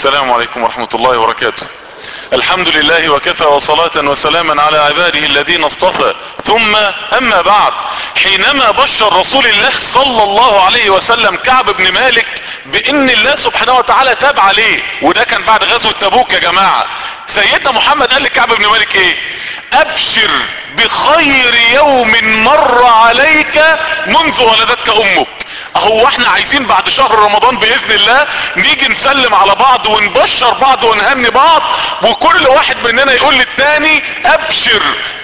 السلام عليكم ورحمة الله وبركاته الحمد لله وكفى وصلاة وسلاما على عباده الذين اصطفى ثم اما بعد حينما بشر رسول الله صلى الله عليه وسلم كعب بن مالك بان الله سبحانه وتعالى تاب عليه وده كان بعد غزوة تبوك يا جماعة سيدنا محمد قال لكعب بن مالك ايه ابشر بخير يوم مر عليك منذ ولدتك امك اهو احنا عايزين بعد شهر رمضان باذن الله نيجي نسلم على بعض ونبشر بعض ونهني بعض وكل واحد مننا يقول للتاني ابشر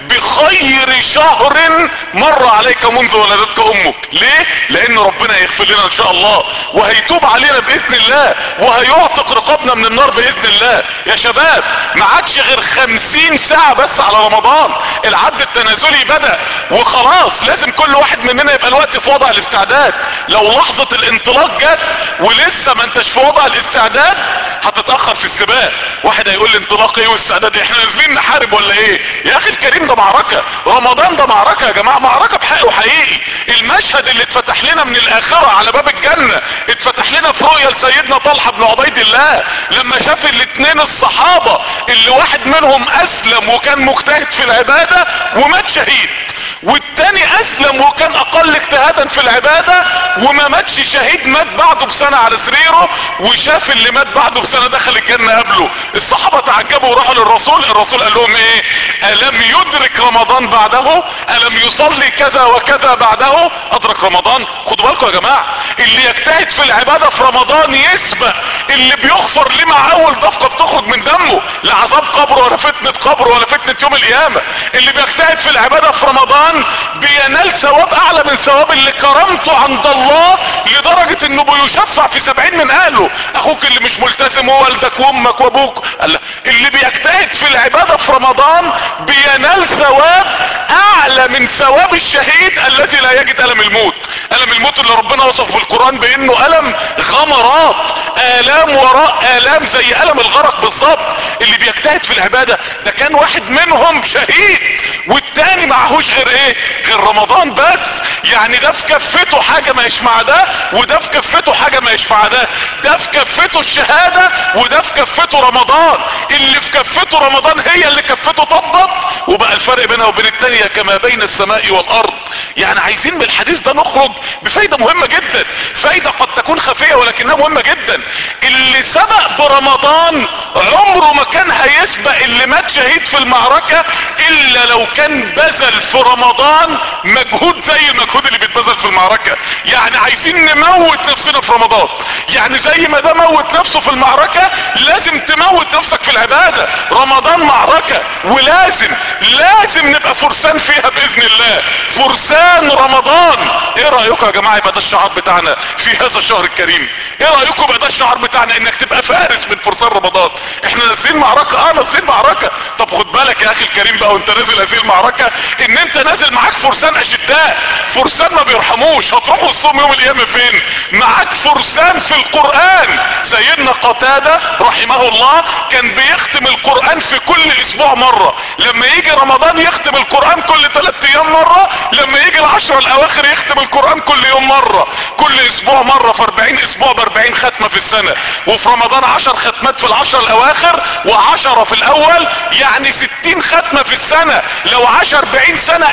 بخير شهر مر عليك منذ ولدتك امك ليه لان ربنا يغفر لنا ان شاء الله وهيتوب علينا باذن الله وهيعتق رقابنا من النار باذن الله يا شباب ما عادش غير خمسين ساعة بس على رمضان العد التنازلي بدأ وخلاص لازم كل واحد مننا يبقى الوقت في وضع الاستعداد لو لحظة الانطلاق جت ولسه ما انتش في وضع الاستعداد هتتأخر في السباق واحد هيقول لي انطلاق ايه واستعداد احنا نازلين نحارب ولا ايه يا اخي الكريم ده معركة رمضان ده معركة يا جماعة معركة بحق وحقيقي المشهد اللي اتفتح لنا من الاخرة على باب الجنة اتفتح لنا في رؤية لسيدنا طلحة بن عبيد الله لما شاف الاتنين الصحابة اللي واحد منهم اسلم وكان مجتهد في العبادة ومات شهيد والتاني اسلم وكان اقل اجتهادا في العبادة وما ماتش شهيد مات بعده بسنة على سريره وشاف اللي مات بعده بسنة دخل الجنة قبله الصحابة تعجبوا وراحوا للرسول الرسول قال لهم ايه الم يدرك رمضان بعده الم يصلي كذا وكذا بعده ادرك رمضان خدوا بالكم يا جماعة اللي يجتهد في العبادة في رمضان يسبق اللي بيغفر ليه مع اول دفقة بتخرج من دمه لا عذاب قبر ولا فتنة قبر ولا فتنة يوم القيامة اللي بيجتهد في العبادة في رمضان بينال ثواب اعلى من ثواب اللي كرمته عند الله لدرجة انه بيشفع في سبعين من اهله اخوك اللي مش ملتزم ووالدك وامك وابوك قال اللي بيجتهد في العبادة في رمضان بينال ثواب اعلى من ثواب الشهيد الذي لا يجد الم الموت الم الموت اللي ربنا وصف في القرآن بانه الم غمرات الام وراء الام زي الم الغرق بالظبط اللي بيجتهد في العبادة ده كان واحد منهم شهيد والتاني معهوش غير ايه غير رمضان بس يعني ده في كفته حاجة ما يشمع ده وده في كفته حاجة ما يشمع ده ده في كفته الشهادة وده في كفته رمضان اللي في كفته رمضان هي اللي كفته طبط وبقى الفرق بينها وبين التانية كما بين السماء والارض يعني عايزين من الحديث ده نخرج بفايدة مهمة جدا فايدة قد تكون خفية ولكنها مهمة جدا اللي سبق برمضان عمره ما كان هيسبق اللي مات شهيد في المعركة الا لو كان بذل في رمضان مجهود زي المجهود اللي بيتبذل في المعركة يعني عايزين نموت نفسنا في رمضان يعني زي ما ده موت نفسه في المعركة لازم تموت نفسك في العبادة رمضان معركة ولازم لازم نبقى فرسان فيها باذن الله فرسان رمضان ايه رأيكم يا جماعة يبقى ده الشعار بتاعنا في هذا الشهر الكريم ايه رأيكم يبقى ده الشعار بتاعنا انك تبقى فارس من فرسان رمضان احنا نازلين معركة اه نازلين معركة طب خد بالك يا اخي الكريم بقى وانت نازل هذه المعركة ان انت نازل معاك فرسان اشداء فرسان ما بيرحموش هتروحوا الصوم يوم القيامة فين معاك فرسان في القرآن سيدنا قتادة رحمه الله كان بيختم القرآن في كل اسبوع مرة لما يجي رمضان يختم القرآن كل ثلاث ايام مرة لما يجي العشرة الاواخر يختم القرآن كل يوم مرة كل اسبوع مرة في 40 اسبوع ب 40 ختمة في السنة وفي رمضان 10 ختمات في العشر الاواخر و10 في الاول يعني 60 ختمة في السنة لو 10 40 سنة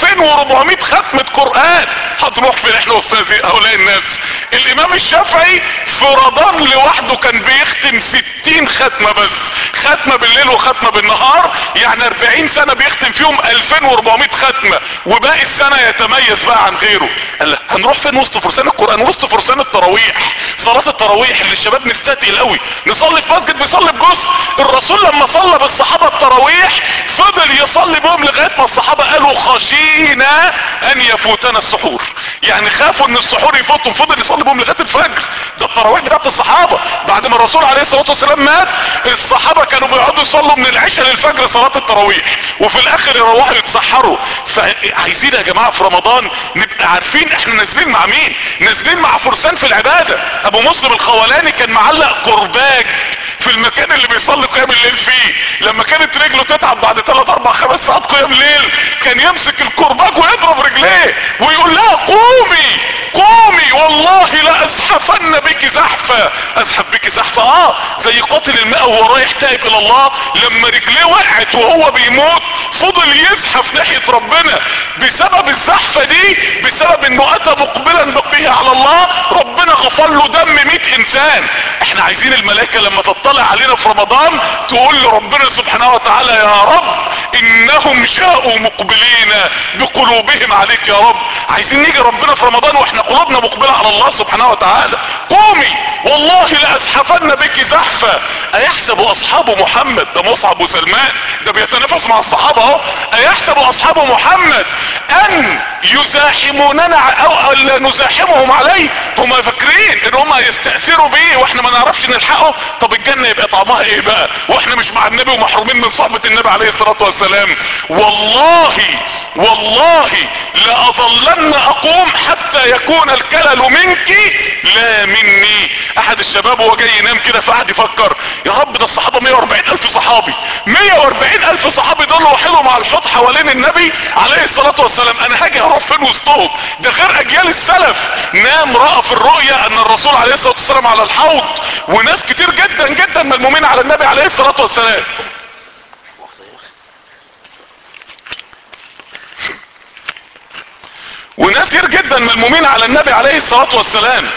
2400 ختمة قرآن هتروح فين احنا وسط هؤلاء الناس الامام الشافعي في رمضان لوحده كان بيختم 60 ختمة بس ختمة بالليل وختمة بالنهار يعني 40 سنة بيختم فيهم 2400 ختمة وباقي السنة يتميز بقى عن غيره قال له هنروح فين وسط فرسان القرآن وسط فرسان التراويح صلاة التراويح اللي الشباب مستثقل قوي نصلي في مسجد بيصلي بجزء الرسول لما صلى بالصحابة التراويح فضل يصلي بهم لغاية ما الصحابة قالوا خشينا ان يفوتنا السحور يعني خافوا ان السحور يفوتهم فضل يصلي بهم لغاية الفجر ده التراويح بتاعت الصحابة بعد ما الرسول عليه الصلاة والسلام مات الصحابة كانوا بيقعدوا يصلوا من العشاء للفجر صلاة التراويح وفي الاخر يروحوا يتسحروا فعايزين يا جماعة في رمضان نبقى عارفين احنا نازلين مع مين نازلين مع فرسان في العبادة ابو مسلم الخولاني كان معلق قرباج في المكان اللي بيصلي قيام الليل فيه لما كانت رجله تتعب بعد 3 4 5 ساعات قيام ليل كان يمسك الكرباج ويضرب رجليه ويقول لها قومي قومي والله لا لازحفن بك زحفة ازحف بك زحفة اه زي قاتل الماء وهو رايح تائب الى الله لما رجليه وقعت وهو بيموت فضل يزحف ناحية ربنا بسبب الزحفة دي بسبب انه اتى مقبلا بقيه على الله ربنا غفر له دم 100 انسان احنا عايزين الملائكة لما تطلع علينا في رمضان تقول لربنا سبحانه وتعالى يا رب انهم جاءوا مقبلين بقلوبهم عليك يا رب عايزين نيجي ربنا في رمضان واحنا قلوبنا مقبلة على الله سبحانه وتعالى قومي والله لازحفن بك زحفة ايحسب اصحاب محمد ده مصعب وسلمان ده بيتنافس مع الصحابة اهو ايحسب اصحاب محمد ان يزاحموننا او لا نزاحمهم عليه هم فاكرين ان هم يستأثروا بيه واحنا ما نعرفش نلحقه طب الجنة يبقى طعمها ايه بقى واحنا مش مع النبي ومحرومين من صحبة النبي عليه الصلاة والسلام والله والله لأظلن اقوم حتى يكون الكلل منك لا مني احد الشباب وهو جاي ينام كده فقعد يفكر يا رب ده الصحابة 140 الف صحابي 140 الف صحابي دول وحدهم على الحوض حوالين النبي عليه الصلاة والسلام انا هاجي اروح فين وسطهم ده غير اجيال السلف نام رأى في الرؤيا ان الرسول عليه الصلاة والسلام على الحوض وناس كتير جدا جدا ملمومين على النبي عليه الصلاة والسلام وناس كتير جدا ملمومين على النبي عليه الصلاة والسلام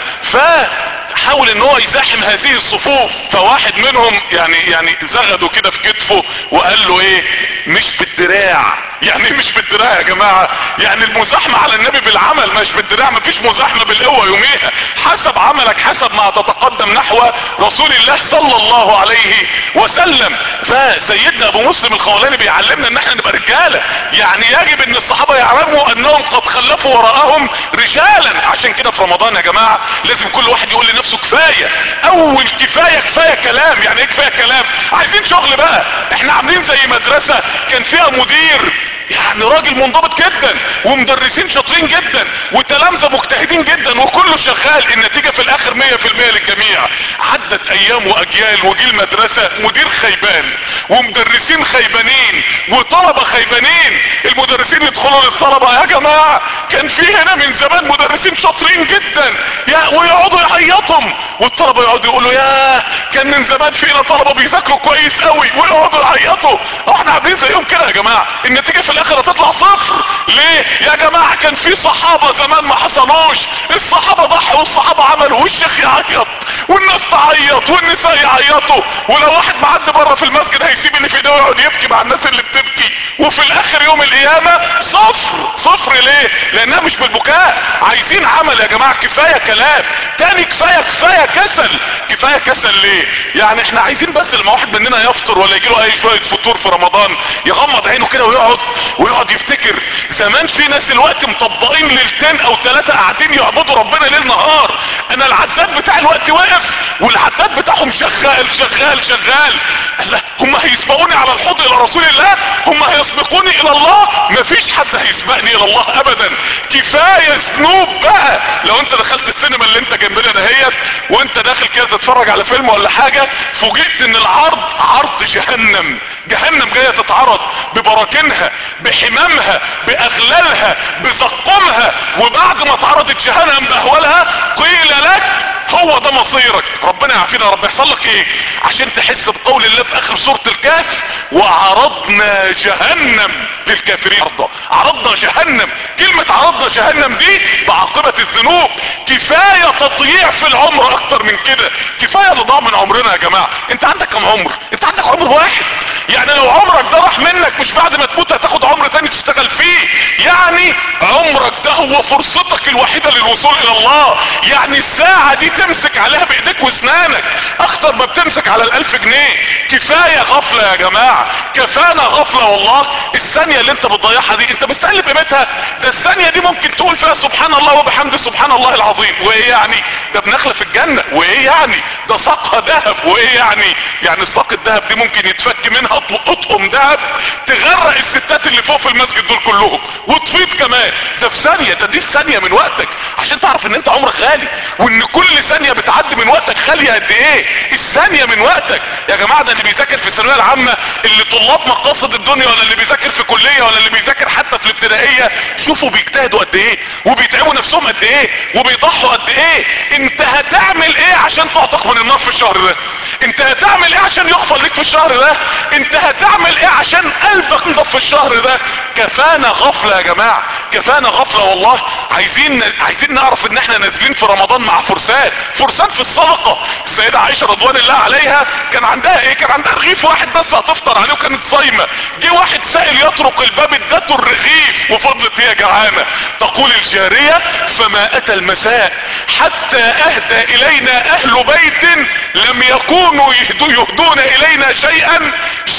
فحاول ان هو يزاحم هذه الصفوف فواحد منهم يعني يعني زغده كده في كتفه وقال له ايه مش بالدراع يعني ايه مش بالدراع يا جماعة يعني المزاحمة على النبي بالعمل مش بالدراع مفيش مزاحمة بالقوة يوميها حسب عملك حسب ما تتقدم نحو رسول الله صلى الله عليه وسلم فسيدنا ابو مسلم الخولاني بيعلمنا ان احنا نبقى رجالة يعني يجب ان الصحابة يعلموا انهم قد خلفوا وراءهم رجالا عشان كده في رمضان يا جماعة لازم كل واحد يقول لنفسه كفاية اول كفاية كفاية كلام يعني ايه كفاية كلام عايزين شغل بقى احنا عاملين زي مدرسة كان فيها مدير يعني راجل منضبط جدا ومدرسين شاطرين جدا وتلامذة مجتهدين جدا وكله شغال النتيجة في الاخر مية في المية للجميع عدت ايام واجيال وجيل مدرسة مدير خيبان ومدرسين خيبانين وطلبة خيبانين المدرسين يدخلوا للطلبة يا جماعة كان في هنا من زمان مدرسين شاطرين جدا يا ويقعدوا يعيطهم والطلبة يقعدوا يقولوا يا كان من زمان فينا طلبة بيذاكروا كويس قوي ويقعدوا يعيطوا احنا عاملين زيهم كده يا جماعة النتيجة في الاخر هتطلع صفر ليه يا جماعة كان في صحابة زمان ما حصلوش الصحابة ضحوا والصحابة عملوا والشيخ يعيط والناس تعيط والنساء يعيطوا ولو واحد معدي بره في المسجد هيسيب اللي في ايده ويقعد يبكي مع الناس اللي بتبكي وفي الاخر يوم القيامة صفر صفر ليه لانها مش بالبكاء عايزين عمل يا جماعة كفاية كلام تاني كفاية كفاية كسل كفاية كسل ليه يعني احنا عايزين بس لما واحد مننا يفطر ولا يجيله اي شوية فطور في رمضان يغمض عينه كده ويقعد ويقعد يفتكر زمان في ناس الوقت مطبقين ليلتين او ثلاثة قاعدين يعبدوا ربنا ليل نهار انا العداد بتاع الوقت واقف والعداد بتاعهم شغال شغال شغال الله هم هيسبقوني على الحوض الى رسول الله هم هيسبقوني الى الله مفيش حد هيسبقني الى الله ابدا كفاية ذنوب بقى لو انت دخلت السينما اللي انت جنبنا دهيت وانت داخل كده تتفرج على فيلم ولا حاجة فوجئت ان العرض عرض جهنم جهنم جاية تتعرض ببراكينها بحمامها باغلالها بزقمها وبعد ما اتعرضت جهنم باهوالها قيل لك هو ده مصيرك ربنا يعافينا يا رب يحصل لك ايه عشان تحس بقول الله في اخر سورة الكهف وعرضنا جهنم للكافرين عرضة عرضنا جهنم كلمة عرضنا جهنم دي بعاقبة الذنوب كفاية تضييع في العمر اكتر من كده كفاية اللي ضاع من عمرنا يا جماعة انت عندك كم عمر انت عندك عمر واحد يعني لو عمرك ده راح منك مش بعد ما تموت هتاخد عمر تاني تشتغل فيه يعني عمرك ده هو فرصتك الوحيدة للوصول الى الله يعني الساعة دي تمسك عليها بايديك واسنانك اخطر ما بتمسك على الالف جنيه كفاية غفلة يا جماعة كفانا غفلة والله الثانية اللي انت بتضيعها دي انت مستقل بقيمتها ده الثانية دي ممكن تقول فيها سبحان الله وبحمده سبحان الله العظيم وايه يعني ده بنخلة في الجنة وايه يعني ده ساقها ذهب وايه يعني يعني الساق الذهب دي ممكن يتفك منها اطقم ذهب تغرق الستات اللي فوق في المسجد دول كلهم وتفيض كمان ده في ثانية ده دي الثانية من وقتك عشان تعرف ان انت عمرك غالي وان كل ثانية بتعدي من وقتك غالية قد ايه الثانية من وقتك يا جماعة ده اللي بيذاكر في الثانوية العامة اللي طلاب مقاصد الدنيا ولا اللي بيذاكر في كلية ولا اللي بيذاكر حتى في الابتدائية شوفوا بيجتهدوا قد ايه وبيتعبوا نفسهم قد ايه وبيضحوا قد ايه انت هتعمل ايه عشان تعتق من النار في الشهر ده انت هتعمل ايه عشان يغفر لك في الشهر ده انت هتعمل ايه عشان قلبك نضف في الشهر ده كفانا غفلة يا جماعة كفانا غفلة والله عايزين عايزين نعرف ان احنا نازلين في رمضان مع فرسان فرسان في الصدقة السيدة عائشة رضوان الله عليها كان عندها ايه كان عندها رغيف واحد بس هتفطر عليه وكانت صايمة جه واحد سائل يطرق الباب ادته الرغيف وفضلت هي جعانة تقول الجارية فما اتى المساء حتى اهدى الينا اهل بيت لم يكونوا يهدو يهدون الينا شيئا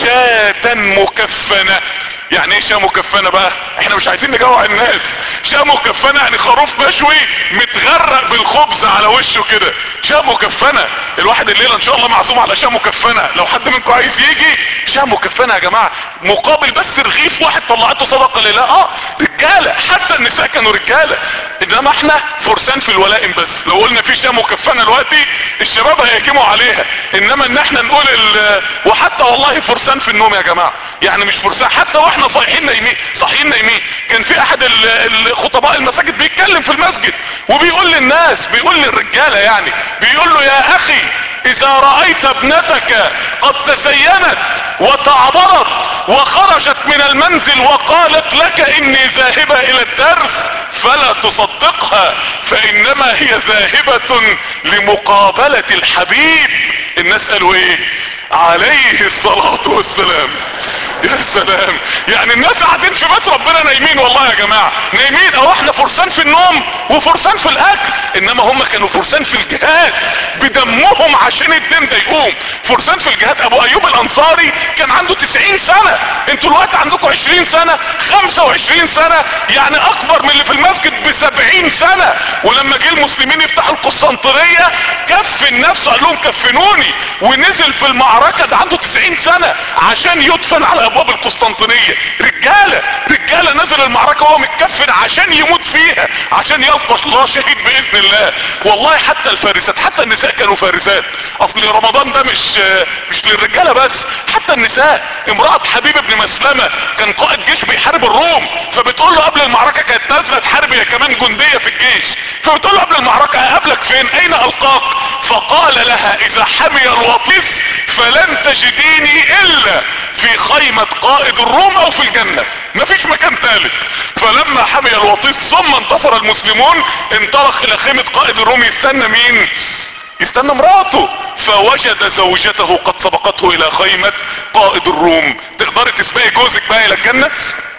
شاة مكفنة يعني ايه شاة مكفنة بقى احنا مش عايزين نجوع الناس شاة مكفنة يعني خروف مشوي متغرق بالخبز على وشه كده شاة مكفنة الواحد الليلة ان شاء الله معزوم على شاة مكفنة لو حد منكم عايز يجي شاة مكفنة يا جماعة مقابل بس رغيف واحد طلعته صدقة لله اه رجالة حتى النساء كانوا رجالة انما احنا فرسان في الولائم بس لو قلنا في شاة مكفنة دلوقتي الشباب هيهجموا عليها انما ان احنا نقول ال... وحتى والله فرسان في النوم يا جماعة يعني مش فرسان حتى واحنا صايحين نايمين صاحيين نايمين كان في احد الخطباء المساجد بيتكلم في المسجد وبيقول للناس بيقول للرجالة يعني بيقول له يا اخي اذا رأيت ابنتك قد تزينت وتعبرت وخرجت من المنزل وقالت لك اني ذاهبة الى الدرس فلا تصدقها فانما هي ذاهبة لمقابلة الحبيب الناس قالوا ايه عليه الصلاة والسلام يا سلام يعني الناس قاعدين في بيت ربنا نايمين والله يا جماعة نايمين او احنا فرسان في النوم وفرسان في الاكل انما هم كانوا فرسان في الجهاد بدمهم عشان الدين ده يقوم فرسان في الجهاد ابو ايوب الانصاري كان عنده 90 سنة انتوا الوقت عندكم 20 سنة 25 سنة يعني اكبر من اللي في المسجد ب 70 سنة ولما جه المسلمين يفتحوا القسطنطينية كفن نفسه قال لهم كفنوني ونزل في المعركة ده عنده 90 سنة عشان يدفن على ابواب القسطنطينية رجالة رجالة نزل المعركة وهو متكفن عشان يموت فيها عشان يلقى الله شهيد باذن الله والله حتى الفارسات حتى النساء كانوا فارسات اصل رمضان ده مش مش للرجالة بس حتى النساء امرأة حبيب ابن مسلمة كان قائد جيش بيحارب الروم فبتقول له قبل المعركة كانت نازلة تحارب هي كمان جندية في الجيش فبتقول له قبل المعركة اقابلك فين اين القاك فقال لها اذا حمي الوطيس فلن تجديني الا في خيمة قائد الروم او في الجنة مفيش مكان ثالث فلما حمي الوطيس ثم انتصر المسلمون انطلق الى خيمة قائد الروم يستنى مين يستنى مراته فوجد زوجته قد سبقته الى خيمة قائد الروم تقدري تسبقي جوزك بقى الى الجنة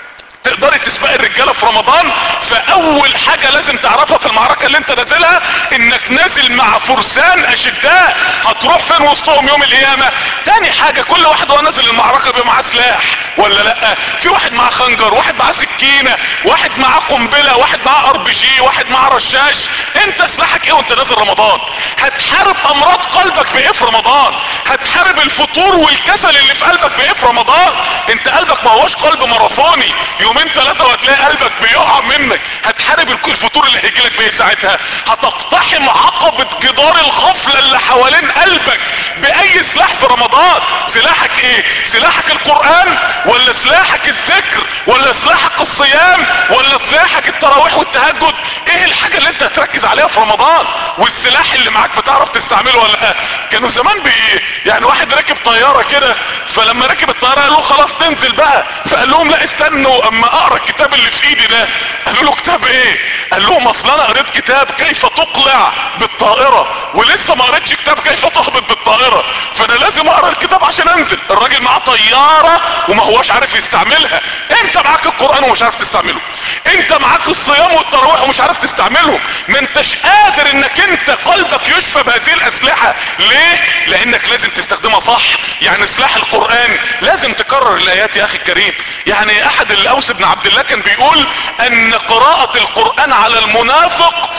تقدري تسبقي الرجالة في رمضان فاول حاجة لازم تعرفها في المعركة اللي انت نازلها انك نازل مع فرسان اشداء هتروح فين وسطهم يوم القيامة تاني حاجة كل واحد وهو نازل المعركة بيبقى معاه سلاح ولا لا في واحد معاه خنجر واحد معاه سكينة واحد معاه قنبلة واحد معاه ار بي جي واحد معاه رشاش انت سلاحك ايه وانت نازل رمضان هتحارب امراض قلبك بايه في رمضان هتحارب الفطور والكسل اللي في قلبك بايه في رمضان انت قلبك ما هوش قلب ماراثوني يومين ثلاثة وهتلاقي قلبك بيقع منك هتحارب الفطور اللي هيجيلك بايه ساعتها هتقتحم عقبة جدار الغفلة اللي حوالين قلبك باي سلاح في رمضان سلاحك ايه سلاحك القرآن ولا سلاحك الذكر ولا سلاحك الصيام ولا سلاحك التراويح والتهجد ايه الحاجة اللي انت هتركز عليها في رمضان والسلاح اللي معاك بتعرف تستعمله ولا لا كانوا زمان بي يعني واحد راكب طيارة كده فلما ركب الطيارة قالوا خلاص تنزل بقى فقال لهم لا استنوا اما اقرا الكتاب اللي في ايدي ده قالوا له كتاب ايه قال لهم اصل انا قريت كتاب كيف تقلع بالطائرة ولسه ما قريتش كتاب كيف تهبط بالطائرة فانا لازم اقرا الكتاب عشان انزل الراجل معاه طيارة وما هواش عارف يستعملها انت معاك القرآن ومش عارف تستعمله انت معاك الصيام والتراويح ومش عارف تستعملهم ما انتش قادر انك انت قلبك يشفى بهذه الاسلحة ليه لانك لازم تستخدمها صح يعني سلاح القرآن لازم تكرر الايات يا اخي الكريم يعني احد الاوس بن عبد الله كان بيقول ان قراءة القرآن على المنافق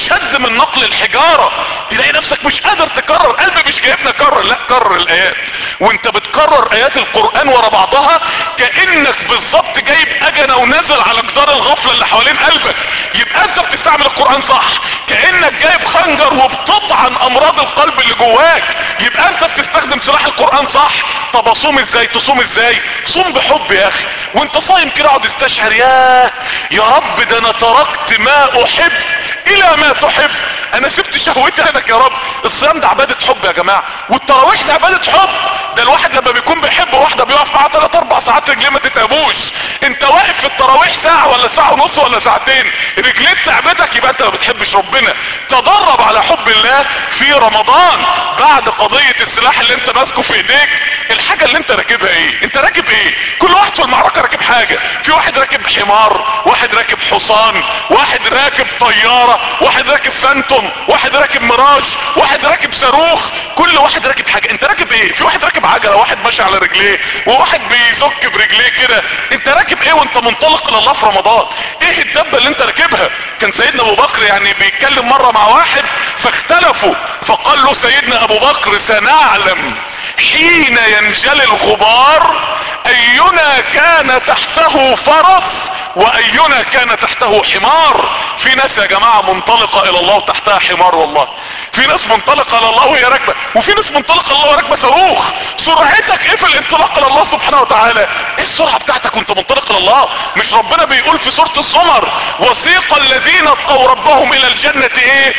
اشد من نقل الحجارة تلاقي نفسك مش قادر تكرر قلبي مش جايبنا كرر لا كرر الايات وانت بتكرر ايات القرآن ورا بعضها كأنك بالظبط جايب اجنة ونازل على جدار الغفلة اللي حوالين قلبك يبقى انت بتستعمل القرآن صح كأنك جايب خنجر وبتطعن امراض القلب اللي جواك يبقى انت بتستخدم سلاح القرآن صح طب اصوم ازاي تصوم ازاي صوم بحب يا اخي وانت صايم كده اقعد استشعر ياه يا رب ده انا تركت ما احب الى ما تحب انا سبت شهوتي عنك يا رب الصيام ده عبادة حب يا جماعة والتراويح ده عبادة حب ده الواحد لما بيكون بيحب واحدة بيقف معاها 3 4 ساعات رجليه ما تتعبوش انت واقف في التراويح ساعة ولا ساعة ونص ولا ساعتين رجليك تعبتك يبقى انت ما بتحبش ربنا تدرب على حب الله في رمضان بعد قضية السلاح اللي انت ماسكه في ايديك الحاجة اللي انت راكبها ايه انت راكب ايه كل واحد في المعركة راكب حاجة في واحد راكب حمار واحد راكب حصان واحد راكب طيارة واحد راكب فانتوم واحد راكب ميراج واحد راكب صاروخ كل واحد راكب حاجة انت راكب ايه في واحد راكب عجلة واحد ماشي على رجليه وواحد بيزك برجليه كده انت راكب ايه وانت منطلق الى الله في رمضان ايه الدبة اللي انت راكبها كان سيدنا ابو بكر يعني بيتكلم مرة مع واحد فاختلفوا فقال له سيدنا ابو بكر سنعلم حين ينجلي الغبار اينا كان تحته فرس واينا كان تحته حمار في ناس يا جماعة منطلقة الى الله وتحتها حمار والله في ناس منطلقة الى الله وهي راكبة وفي ناس منطلقة الى الله وهي راكبة صاروخ سرعتك ايه في الانطلاق الى الله سبحانه وتعالى ايه السرعة بتاعتك وانت منطلق الى الله مش ربنا بيقول في سورة الزمر وسيق الذين اتقوا ربهم الى الجنة ايه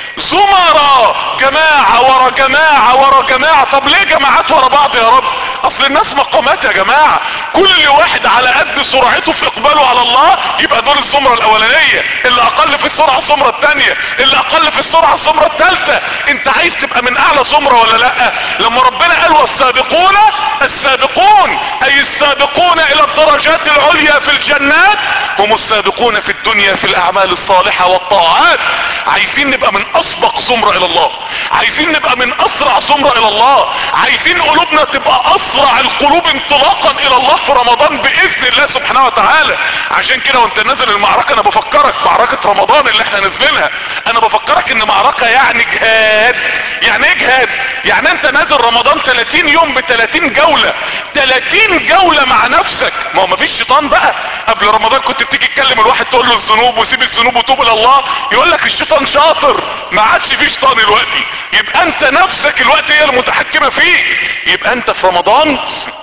زمرا جماعة ورا جماعة ورا جماعة طب ليه جماعات ورا بعض يا رب اصل الناس مقامات يا جماعة كل واحد على قد سرعته في اقباله على الله يبقى دول الزمرة الاولانية اللي اقل في السرعة الزمرة الثانية اللي اقل في السرعة الزمرة الثالثة انت عايز تبقى من اعلى زمرة ولا لا لما ربنا قال والسابقون السابقون اي السابقون الى الدرجات العليا في الجنات هم السابقون في الدنيا في الاعمال الصالحة والطاعات عايزين نبقى من اسبق زمرة الى الله عايزين نبقى من اسرع زمرة الى الله عايزين قلوبنا تبقى اسرع القلوب انطلاقا الى الله في رمضان باذن الله سبحانه وتعالى عشان كده وانت نازل المعركة انا بفكرك معركة رمضان اللي احنا نازلينها انا بفكرك ان معركة يعني جهاد يعني ايه جهاد يعني انت نازل رمضان 30 يوم ب 30 جولة 30 جولة مع نفسك ما هو مفيش شيطان بقى قبل رمضان كنت بتيجي تكلم الواحد تقول له الذنوب وسيب الذنوب وتوب الى الله يقول لك الشيطان شاطر ما عادش فيه شيطان دلوقتي يبقى انت نفسك الوقت هي المتحكمة فيك يبقى انت في رمضان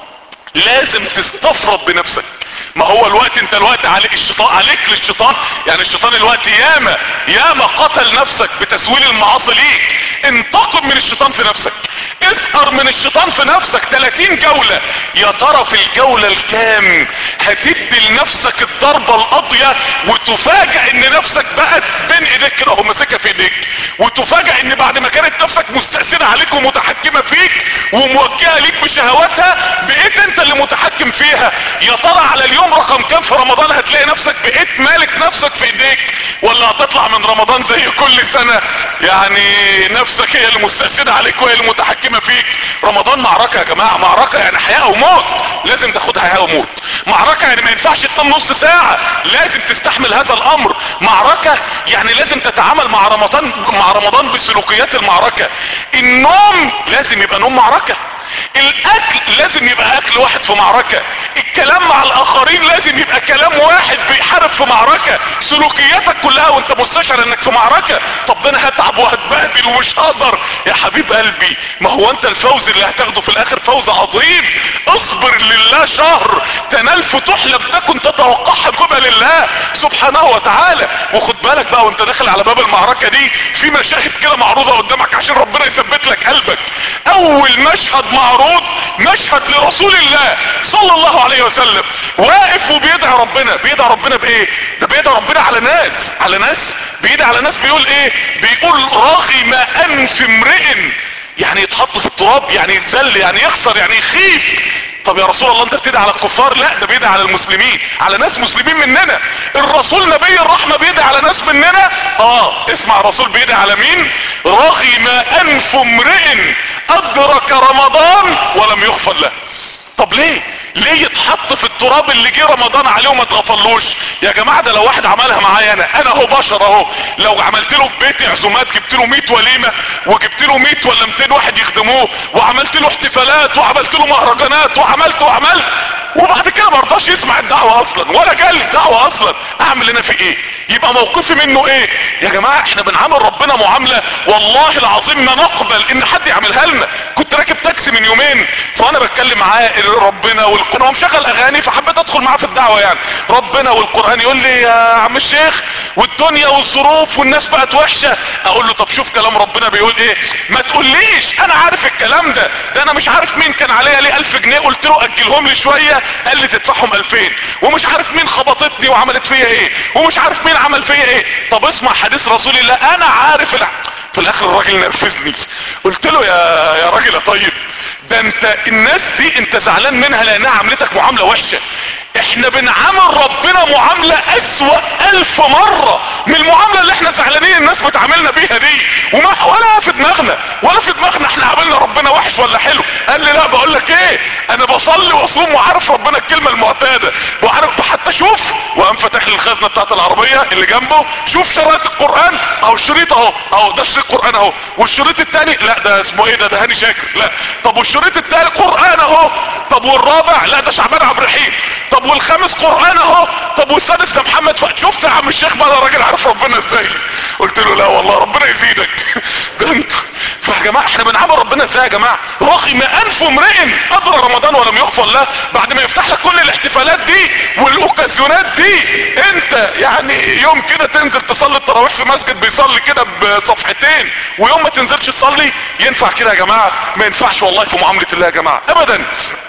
لازم تستفرد بنفسك ما هو الوقت انت الوقت عليك الشيطان عليك للشيطان يعني الشيطان الوقت ياما ياما قتل نفسك بتسويل المعاصي ليك انتقم من الشيطان في نفسك اسقر من الشيطان في نفسك 30 جولة يا ترى في الجولة الكام هتدي لنفسك الضربة القاضية وتفاجئ ان نفسك بقت بين ايديك كده اهو ماسكها في ايديك وتفاجئ ان بعد ما كانت نفسك مستأثرة عليك ومتحكمة فيك وموجهة ليك بشهواتها بقيت انت اللي متحكم فيها يا ترى على اليوم رقم كام في رمضان هتلاقي نفسك بقيت مالك نفسك في ايديك ولا هتطلع من رمضان زي كل سنة يعني نفسك هي اللي مستأثرة عليك وهي اللي متحكمة فيك رمضان معركة يا جماعة معركة يعني حياة او موت لازم تاخدها حياة وموت معركة يعني ما ينفعش تنام نص ساعة لازم تستحمل هذا الامر معركة يعني لازم تتعامل مع رمضان مع رمضان بسلوكيات المعركة النوم لازم يبقى نوم معركة الاكل لازم يبقى اكل واحد في معركة الكلام مع الاخرين لازم يبقى كلام واحد بيحارب في معركة سلوكياتك كلها وانت مستشعر انك في معركة طب انا هتعب وهتبهدل ومش هقدر يا حبيب قلبي ما هو انت الفوز اللي هتاخده في الاخر فوز عظيم اصبر لله شهر تنال فتوح لم تكن تتوقعها قبل الله سبحانه وتعالى وخد بالك بقى وانت داخل على باب المعركة دي في مشاهد كده معروضة قدامك عشان ربنا يثبت لك قلبك اول مشهد معروض مشهد لرسول الله صلى الله عليه وسلم واقف وبيدعي ربنا بيدعي ربنا بايه ده بيدعي ربنا على ناس على ناس بيدعي على ناس بيقول ايه بيقول رغم انف امرئ يعني يتحط في التراب يعني يتذل يعني يخسر يعني يخيب طب يا رسول الله انت بتدعي على الكفار لا ده بيدعي على المسلمين على ناس مسلمين مننا الرسول نبي الرحمة بيدعي على ناس مننا اه اسمع الرسول بيدعي على مين رغم انف امرئ ادرك رمضان ولم يغفر له طب ليه ليه يتحط في التراب اللي جه رمضان عليه وما اتغفرلوش يا جماعه ده لو واحد عملها معايا انا انا اهو بشر اهو لو عملت له في بيتي عزومات جبت له 100 وليمه وجبت له 100 ولا 200 واحد يخدموه وعملت له احتفالات وعملت له مهرجانات وعملت وعملت وبعد كده ما رضاش يسمع الدعوه اصلا ولا جالي الدعوه اصلا اعمل انا في ايه يبقى موقفي منه ايه يا جماعه احنا بنعامل ربنا معامله والله العظيم ما نقبل ان حد يعملها لنا كنت راكب تاكسي من يومين فانا بتكلم معاه ربنا والقران هو مشغل اغاني فحبيت ادخل معاه في الدعوه يعني ربنا والقران يقول لي يا عم الشيخ والدنيا والظروف والناس بقت وحشه اقول له طب شوف كلام ربنا بيقول ايه ما تقوليش انا عارف الكلام ده ده انا مش عارف مين كان عليا ليه 1000 جنيه قلت له اجلهم لي شويه قال لي تدفعهم 2000 ومش عارف مين خبطتني وعملت فيا ايه ومش عارف مين عمل فيا ايه طب اسمع حديث رسول الله انا عارف الع... في الاخر الراجل نرفزني قلت له يا يا راجل يا طيب ده انت الناس دي انت زعلان منها لانها عملتك معامله وحشه احنا بنعامل ربنا معاملة اسوأ الف مرة من المعاملة اللي احنا زعلانين الناس بتعاملنا بيها دي وما ولا في دماغنا ولا في دماغنا احنا عاملنا ربنا وحش ولا حلو قال لي لا بقول لك ايه انا بصلي واصوم وعارف ربنا الكلمة المعتادة وعارف حتى شوف وقام فاتح لي الخزنة بتاعت العربية اللي جنبه شوف شرايط القرآن او الشريط اهو اهو ده شريط قرآن اهو والشريط التاني لا ده اسمه ايه ده ده هاني شاكر لا طب والشريط التاني قرآن اهو طب والرابع لا ده شعبان عبد الرحيم طب والخامس قرآن اهو طب والسادس ده محمد ف... شفت يا عم الشيخ بقى راجل عارف ربنا ازاي قلت له لا والله ربنا يزيدك ده انت فيا جماعه احنا بنعامل ربنا ازاي يا جماعه رغم انف امرئ قدر رمضان ولم يغفر له بعد ما يفتح لك كل الاحتفالات دي والاوكازيونات دي انت يعني يوم كده تنزل تصلي التراويح في مسجد بيصلي كده بصفحتين ويوم ما تنزلش تصلي ينفع كده يا جماعه ما ينفعش والله في معامله الله يا جماعه ابدا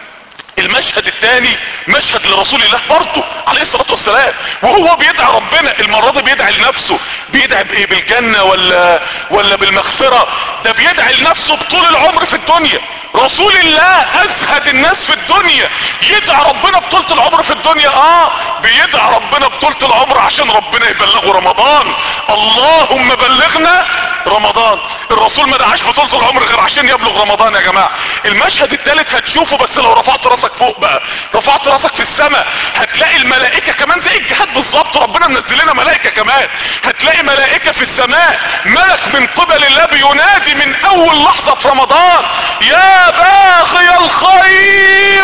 المشهد الثاني مشهد لرسول الله برضه عليه الصلاة والسلام وهو بيدعي ربنا المرة دي بيدعي لنفسه بيدعي بايه بالجنة ولا ولا بالمغفرة ده بيدعي لنفسه بطول العمر في الدنيا رسول الله ازهد الناس في الدنيا يدعي ربنا بطولة العمر في الدنيا اه بيدعي ربنا بطولة العمر عشان ربنا يبلغه رمضان اللهم بلغنا رمضان الرسول ما دعاش بطولة العمر غير عشان يبلغ رمضان يا جماعة المشهد الثالث هتشوفه بس لو رفعت راسك فوق بقى رفعت راسك في السماء هتلاقي الملائكة كمان زي الجهاد بالظبط ربنا منزل لنا ملائكة كمان هتلاقي ملائكة في السماء ملك من قبل الله بينادي من اول لحظة في رمضان يا باغي الخير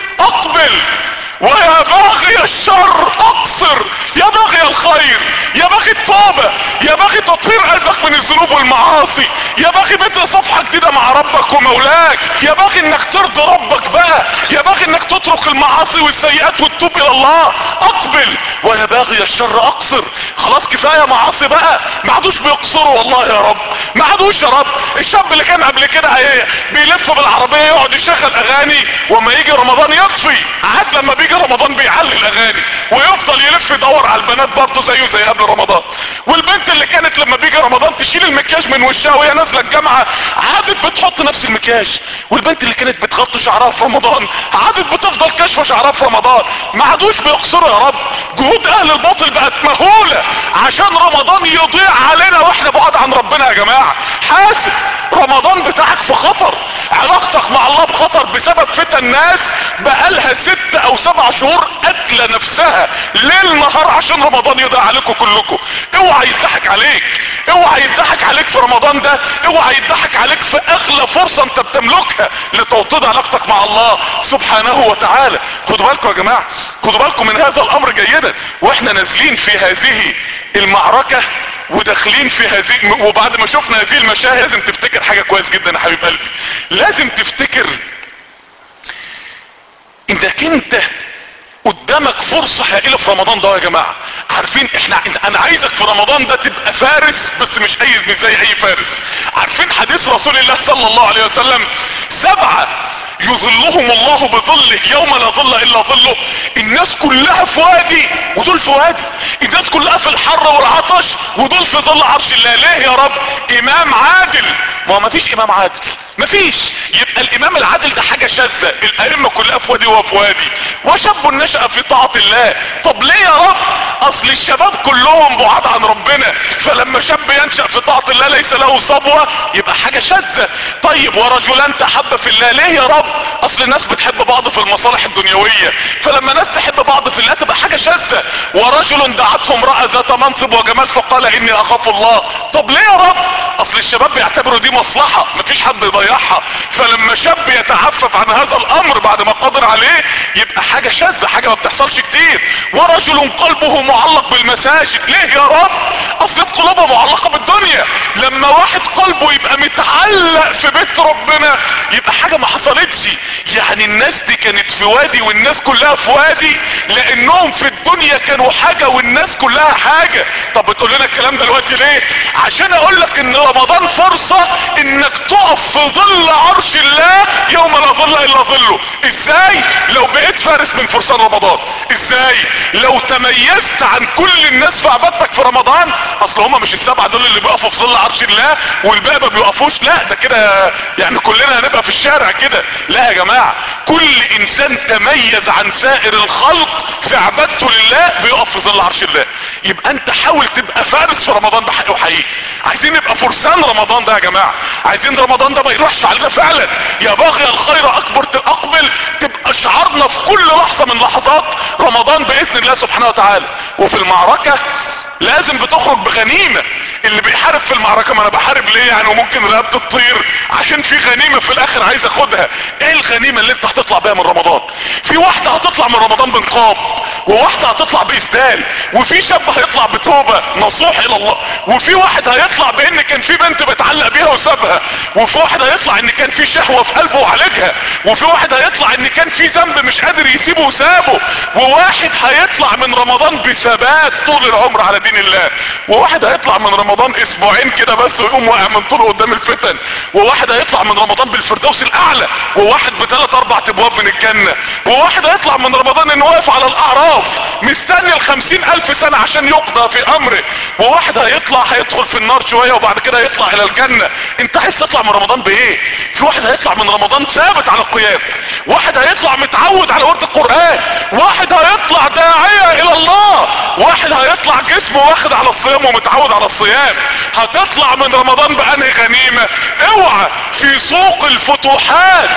اقبل ويا باغي الشر اقصر يا باغي الخير يا باغي التوبة يا باغي تطهير قلبك من الذنوب والمعاصي يا باغي بدء صفحة جديدة مع ربك ومولاك يا باغي انك ترضي ربك بقى يا باغي انك تترك المعاصي والسيئات وتتوب الى الله اقبل ويا باغي الشر اقصر خلاص كفاية معاصي بقى ما عادوش بيقصروا والله يا رب ما عادوش يا رب الشاب اللي كان قبل كده بيلف بالعربية يقعد يشغل اغاني وما يجي رمضان يطفي عاد لما بيجي رمضان بيعلي الاغاني ويفضل يلف يدور على البنات برضه زيه زي قبل رمضان والبنت اللي كانت لما بيجي رمضان تشيل المكياج من وشها وهي نازله الجامعه عادت بتحط نفس المكياج والبنت اللي كانت بتغطي شعرها في رمضان عادت بتفضل كاشفه شعرها في رمضان ما عادوش بيقصروا يا رب جهود اهل الباطل بقت مهوله عشان رمضان يضيع علينا واحنا بعاد عن ربنا يا جماعه حاسب رمضان بتاعك في خطر علاقتك مع الله بخطر بسبب فتن ناس بقالها ست او سبع شهور قتله نفسها ليل نهار عشان رمضان يضيع عليكم كلكم اوعى يضحك عليك اوعى يضحك عليك في رمضان ده اوعى يضحك عليك في اغلى فرصة انت بتملكها لتوطيد علاقتك مع الله سبحانه وتعالى خدوا بالكم يا جماعة خدوا بالكم من هذا الامر جيدا واحنا نازلين في هذه المعركة وداخلين في هذه وبعد ما شفنا هذه المشاهد لازم تفتكر حاجة كويس جدا يا حبيب قلبي لازم تفتكر انك انت قدامك فرصة هائلة في رمضان ده يا جماعة عارفين احنا انا عايزك في رمضان ده تبقى فارس بس مش اي مش زي اي فارس عارفين حديث رسول الله صلى الله عليه وسلم سبعة يظلهم الله بظله يوم لا ظل الا ظله الناس كلها في وادي ودول في وادي الناس كلها في الحر والعطش ودول في ظل عرش الله ليه يا رب امام عادل ما هو مفيش امام عادل مفيش يبقى الامام العادل ده حاجة شاذة الائمة كلها في وادي وفي وادي وشاب نشأ في طاعة الله طب ليه يا رب اصل الشباب كلهم بعاد عن ربنا فلما شاب ينشأ في طاعة الله ليس له صبوة يبقى حاجة شاذة طيب ورجلان تحب في الله ليه يا رب اصل الناس بتحب بعض في المصالح الدنيوية فلما ناس تحب بعض في الله تبقى حاجة شاذة ورجل دعته امرأة ذات منصب وجمال فقال اني اخاف الله طب ليه يا رب اصل الشباب بيعتبروا دي مصلحة مفيش حد يضيعها فلما شاب يتعفف عن هذا الامر بعد ما قدر عليه يبقى حاجة شاذة حاجة ما بتحصلش كتير ورجل قلبه معلق بالمساجد ليه يا رب اصل قلوبه معلقة بالدنيا لما واحد قلبه يبقى متعلق في بيت ربنا يبقى حاجة ما حصلتش يعني الناس دي كانت في وادي والناس كلها في وادي لانهم في الدنيا كانوا حاجة والناس كلها حاجة طب بتقول لنا الكلام دلوقتي ليه عشان اقول لك ان رمضان فرصة انك تقف في ظل عرش الله يوم لا ظل الا ظله ازاي لو بقيت فارس من فرسان رمضان ازاي لو تميزت عن كل الناس في عبادتك في رمضان اصل هما مش السبعة دول اللي بيقفوا في ظل عرش الله والباقي ما بيقفوش لا ده كده يعني كلنا هنبقى في الشارع كده لا يا جماعة كل انسان تميز عن سائر الخلق في عبادته لله بيقف في ظل عرش الله يبقى انت حاول تبقى فارس في رمضان بحق وحقيقي عايزين نبقى فرسان رمضان ده يا جماعة عايزين رمضان ده ما يروحش علينا فعلا يا باغي الخير اكبر اقبل تبقى شعارنا في كل لحظة من لحظات رمضان باذن الله سبحانه وتعالى وفي المعركة لازم بتخرج بغنيمة اللي بيحارب في المعركة ما انا بحارب ليه يعني وممكن رقبته تطير عشان في غنيمة في الاخر عايز اخدها ايه الغنيمة اللي انت هتطلع بيها من رمضان في واحدة هتطلع من رمضان بنقاب وواحدة هتطلع باسدال وفي شاب هيطلع بتوبة نصوح الى الله وفي واحد هيطلع بان كان في بنت بتعلق بيها وسابها وفي واحد هيطلع ان كان في شهوة في قلبه وعالجها وفي واحد هيطلع ان كان في ذنب مش قادر يسيبه وسابه وواحد هيطلع من رمضان بثبات طول العمر على دين الله وواحد هيطلع من رمضان اسبوعين كده بس ويقوم واقع من طوله قدام الفتن وواحد هيطلع من رمضان بالفردوس الاعلى وواحد بثلاث اربع ابواب من الجنة وواحد هيطلع من رمضان انه واقف على الاعراف مستني الخمسين الف سنة عشان يقضى في امره وواحد هيطلع هيدخل في النار شوية وبعد كده يطلع الى الجنة انت عايز تطلع من رمضان بايه في واحد هيطلع من رمضان ثابت على القيام واحد هيطلع متعود على ورد القرآن واحد هيطلع داعية الى الله واحد هيطلع جسمه واخد على الصيام ومتعود على الصيام هتطلع من رمضان بأنهي غنيمة اوعى في سوق الفتوحات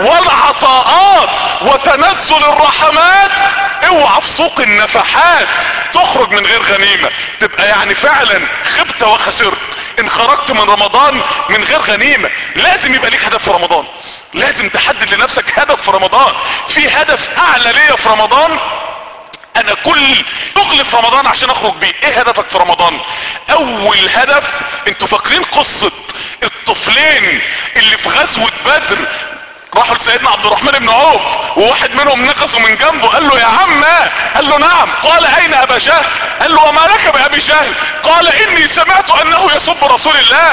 والعطاءات وتنزل الرحمات اوعى في سوق النفحات تخرج من غير غنيمة تبقى يعني فعلا خبت وخسرت ان خرجت من رمضان من غير غنيمة لازم يبقى ليك هدف في رمضان لازم تحدد لنفسك هدف في رمضان في هدف اعلى ليا في رمضان انا كل شغل في رمضان عشان اخرج بيه ايه هدفك في رمضان اول هدف انتوا فاكرين قصة الطفلين اللي في غزوة بدر راحوا لسيدنا عبد الرحمن بن عوف وواحد منهم نقصه من جنبه قال له يا عم قال له نعم قال اين ابا جهل قال له وما لك بابي جهل قال اني سمعت انه يسب رسول الله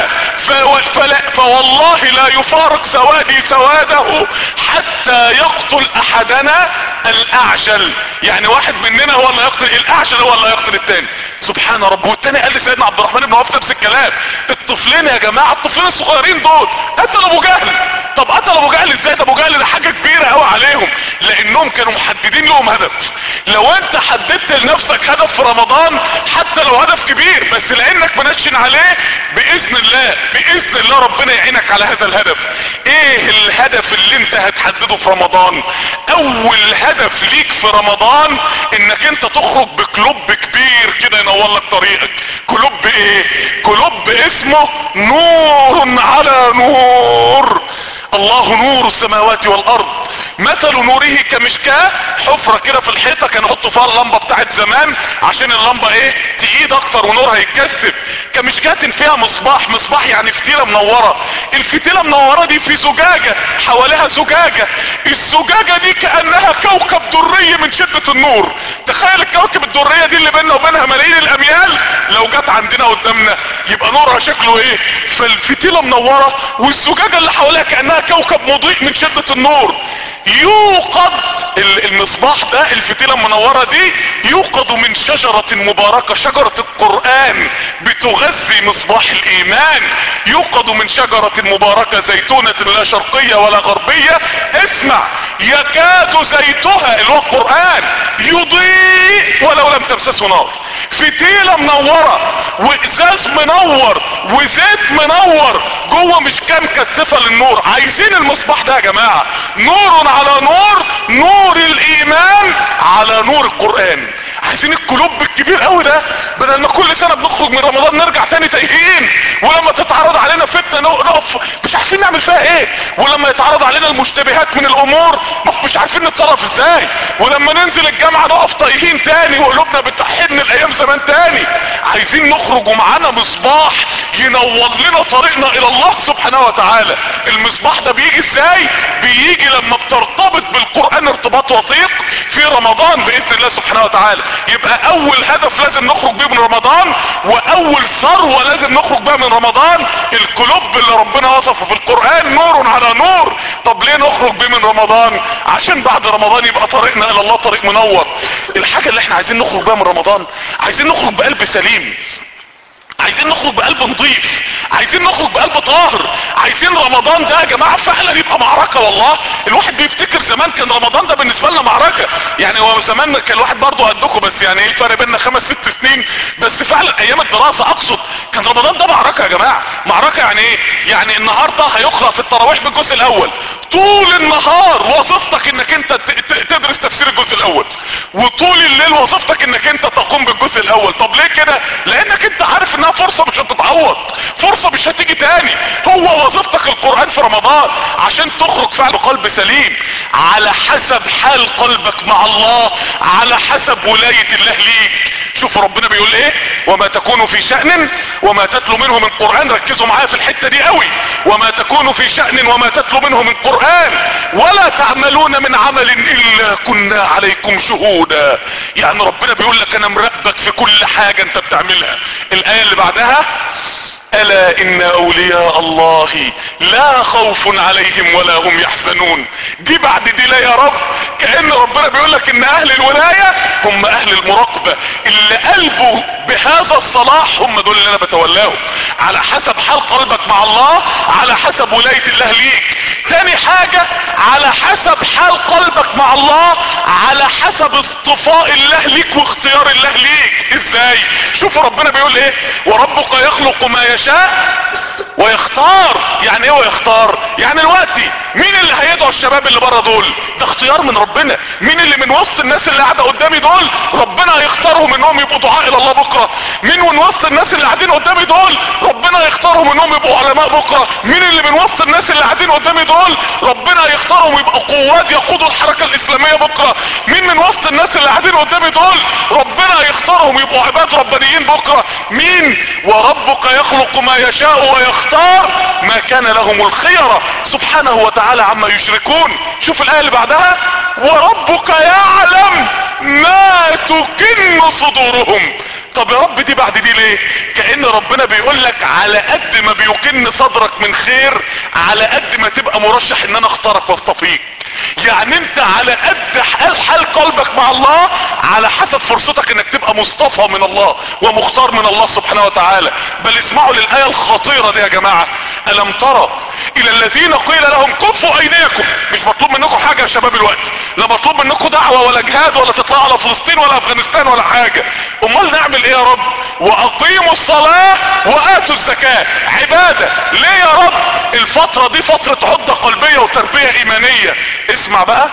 ف- فلا فوالله لا يفارق سوادي سواده حتى يقتل احدنا الاعجل يعني واحد مننا هو اللي يقتل الاعجل هو اللي يقتل التاني سبحان رب والتاني قال لسيدنا عبد الرحمن بن عوف نفس الكلام الطفلين يا جماعه الطفلين الصغيرين دول قتل ابو جهل طب قتل ابو جهل ازاي ده ابو جهل ده حاجه كبيره قوي عليهم لانهم كانوا محددين لهم هدف لو انت حددت لنفسك هدف في رمضان حتى لو هدف كبير بس لانك منشن عليه باذن الله باذن الله ربنا يعينك على هذا الهدف ايه الهدف اللي انت هتحدده في رمضان اول هدف ليك في رمضان انك انت تخرج بكلوب كبير كده ينور لك طريقك كلوب ايه كلوب اسمه نور على نور الله نور السماوات والارض مثل نوره كمشكاة حفرة كده في الحيطة كان يحطوا فيها اللمبة بتاعت زمان عشان اللمبة ايه تقيد اكتر ونورها يتكثف كمشكاة فيها مصباح مصباح يعني فتيلة منورة الفتيلة منورة دي في زجاجة حواليها زجاجة الزجاجة دي كأنها كوكب دري من شدة النور تخيل الكوكب الدرية دي اللي بيننا وبينها ملايين الاميال لو جت عندنا قدامنا يبقى نورها شكله ايه فالفتيلة منورة والزجاجة اللي حواليها كأنها كوكب مضيء من شدة النور يوقد ال- المصباح ده الفتيلة المنورة دي يوقد من شجرة مباركة شجرة القرآن بتغذي مصباح الايمان يوقد من شجرة مباركة زيتونة لا شرقية ولا غربية اسمع يكاد زيتها اللي هو القرآن يضيء ولو لم تمسسه نار فتيلة منورة وازاز منور وزيت منور جوه مش كام كثفة للنور عايزين المصباح ده يا جماعة نور على نور نور الايمان على نور القرآن عايزين القلوب الكبير قوي ده بدل ما كل سنة بنخرج من رمضان نرجع تاني تايهين ولما تتعرض علينا فتنة نقف مش عارفين نعمل فيها ايه ولما يتعرض علينا المشتبهات من الامور مش عارفين نتصرف ازاي ولما ننزل الجامعة نقف تايهين تاني وقلوبنا بتحن الايام زمان تاني عايزين نخرج ومعانا مصباح ينور لنا طريقنا الى الله سبحانه وتعالى المصباح ده بيجي ازاي بيجي لما بترتبط بالقرآن ارتباط وثيق في رمضان باذن الله سبحانه وتعالى يبقى اول هدف لازم نخرج بيه من رمضان واول ثروة لازم نخرج بها من رمضان القلوب اللي ربنا وصفه في القرآن نور على نور طب ليه نخرج بيه من رمضان عشان بعد رمضان يبقى طريقنا الى الله طريق منور الحاجة اللي احنا عايزين نخرج بها من رمضان عايزين نخرج بقلب سليم عايزين نخرج بقلب نظيف عايزين نخرج بقلب طاهر عايزين رمضان ده يا جماعة فعلا يبقى معركة والله الواحد بيفتكر زمان كان رمضان ده بالنسبة لنا معركة يعني هو زمان كان الواحد برضه قدكم بس يعني ايه الفرق بيننا خمس ست سنين بس فعلا ايام الدراسة اقصد كان رمضان ده معركة يا جماعة معركة يعني ايه يعني النهاردة هيقرأ في التراويح بالجزء الاول طول النهار وظيفتك انك انت تدرس تفسير الجزء الاول وطول الليل وظيفتك انك انت تقوم بالجزء الاول طب ليه كده لانك انت عارف انها فرصة مش هتتعوض فرصة مش هتيجي تاني هو وظيفتك القرآن في رمضان عشان تخرج فعل قلب سليم على حسب حال قلبك مع الله على حسب ولاية الله ليك شوف ربنا بيقول ايه وما تكون في شأن وما تتلو منه من قرآن ركزوا معايا في الحتة دي قوي وما تكون في شأن وما تتلو منه من قرآن ولا تعملون من عمل الا كنا عليكم شهودا يعني ربنا بيقول لك انا مراقبك في كل حاجة انت بتعملها الاية اللي بعدها الا ان اولياء الله لا خوف عليهم ولا هم يحزنون دي بعد دي لا يا رب كأن ربنا بيقول لك ان اهل الولاية هم اهل المراقبة اللي قلبه بهذا الصلاح هم دول اللي انا بتولاهم على حسب حال قلبك مع الله على حسب ولاية الله ليك تاني حاجة على حسب حال قلبك مع الله على حسب اصطفاء الله ليك واختيار الله ليك ازاي شوفوا ربنا بيقول ايه وربك يخلق ما يشاء ويختار يعني ايه ويختار يعني دلوقتي مين اللي هيدعو الشباب اللي بره دول ده اختيار من ربنا مين اللي من وسط الناس اللي قاعده قدامي دول ربنا هيختارهم انهم يبقوا دعاء الى الله بكره مين من وسط الناس اللي قاعدين قدامي دول ربنا يختارهم انهم يبقوا علماء بكره مين اللي من وسط الناس اللي قاعدين قدامي دول ربنا يختارهم يبقوا قوات يقودوا الحركه الاسلاميه بكره مين من وسط الناس اللي قاعدين قدامي دول ربنا يختارهم يبقوا عباد ربانيين بكره مين وربك يخلق ما يشاء ويختار ما كان لهم الخيرة سبحانه وتعالى عما يشركون شوف الآية اللي بعدها وربك يعلم ما تكن صدورهم طب يا رب دي بعد دي ليه كأن ربنا بيقول لك على قد ما بيكن صدرك من خير على قد ما تبقى مرشح ان انا اختارك واصطفيك يعني انت على قد حال حال قلبك مع الله على حسب فرصتك انك تبقى مصطفى من الله ومختار من الله سبحانه وتعالى بل اسمعوا للآية الخطيرة دي يا جماعة ألم ترى إلى الذين قيل لهم كفوا أيديكم مش مطلوب منكم حاجة يا شباب الوقت لا مطلوب منكم دعوة ولا جهاد ولا تطلعوا على فلسطين ولا أفغانستان ولا حاجة أمال نعمل إيه يا رب وأقيموا الصلاة وآتوا الزكاة عبادة ليه يا رب الفترة دي فترة عدة قلبية وتربية إيمانية اسمع بقى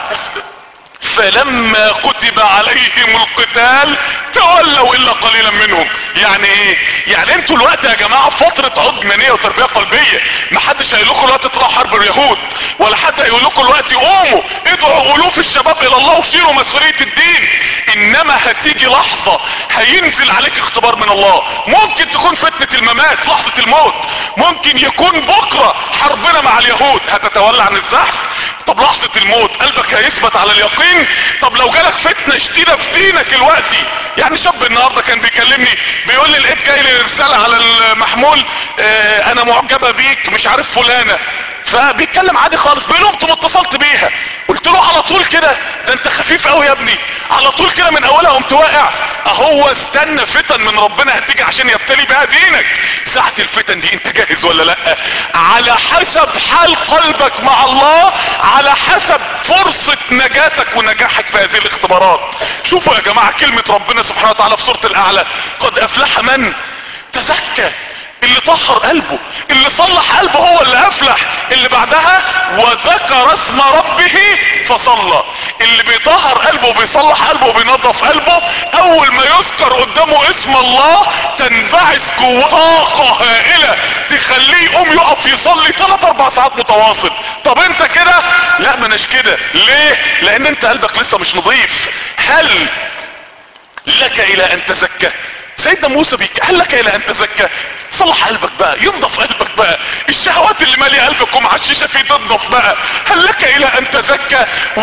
فلما كتب عليهم القتال تولوا الا قليلا منهم يعني ايه يعني انتوا الوقت يا جماعة فترة عد منية وتربية قلبية محدش هيقول لكم الوقت تطلعوا حرب اليهود ولا حد هيقول لكم الوقت قوموا ادعوا الوف الشباب الى الله وشيلوا مسؤولية الدين انما هتيجي لحظة هينزل عليك اختبار من الله ممكن تكون فتنة الممات لحظة الموت ممكن يكون بكرة حربنا مع اليهود هتتولى عن الزحف طب لحظة الموت قلبك هيثبت على اليقين طب لو جالك فتنة شديدة في دينك دلوقتي يعني شاب النهاردة كان بيكلمني بيقول لي لقيت جاي لي رسالة على المحمول اه انا معجبة بيك مش عارف فلانة فبيتكلم عادي خالص بيقول لهم انتوا اتصلت بيها قلت له على طول كده ده انت خفيف قوي يا ابني على طول كده من اولها قمت واقع اهو استنى فتن من ربنا هتيجي عشان يبتلي بها دينك ساعة الفتن دي انت جاهز ولا لا على حسب حال قلبك مع الله على حسب فرصة نجاتك ونجاحك في هذه الاختبارات شوفوا يا جماعة كلمة ربنا سبحانه وتعالى في سورة الاعلى قد افلح من تزكى اللي طهر قلبه اللي صلح قلبه هو اللي افلح اللي بعدها وذكر اسم ربه فصلى اللي بيطهر قلبه وبيصلح قلبه وبينظف قلبه اول ما يذكر قدامه اسم الله تنبعث جواه طاقة هائلة تخليه يقوم يقف يصلي 3 4 ساعات متواصل طب انت كده لا ما اناش كده ليه لان انت قلبك لسه مش نظيف هل لك الى ان تزكى سيدنا موسى بيك هل لك الى ان تزكى صلح قلبك بقى ينضف قلبك بقى الشهوات اللي ماليه قلبك ومعششه فيه تنضف بقى هل لك الى ان تزكى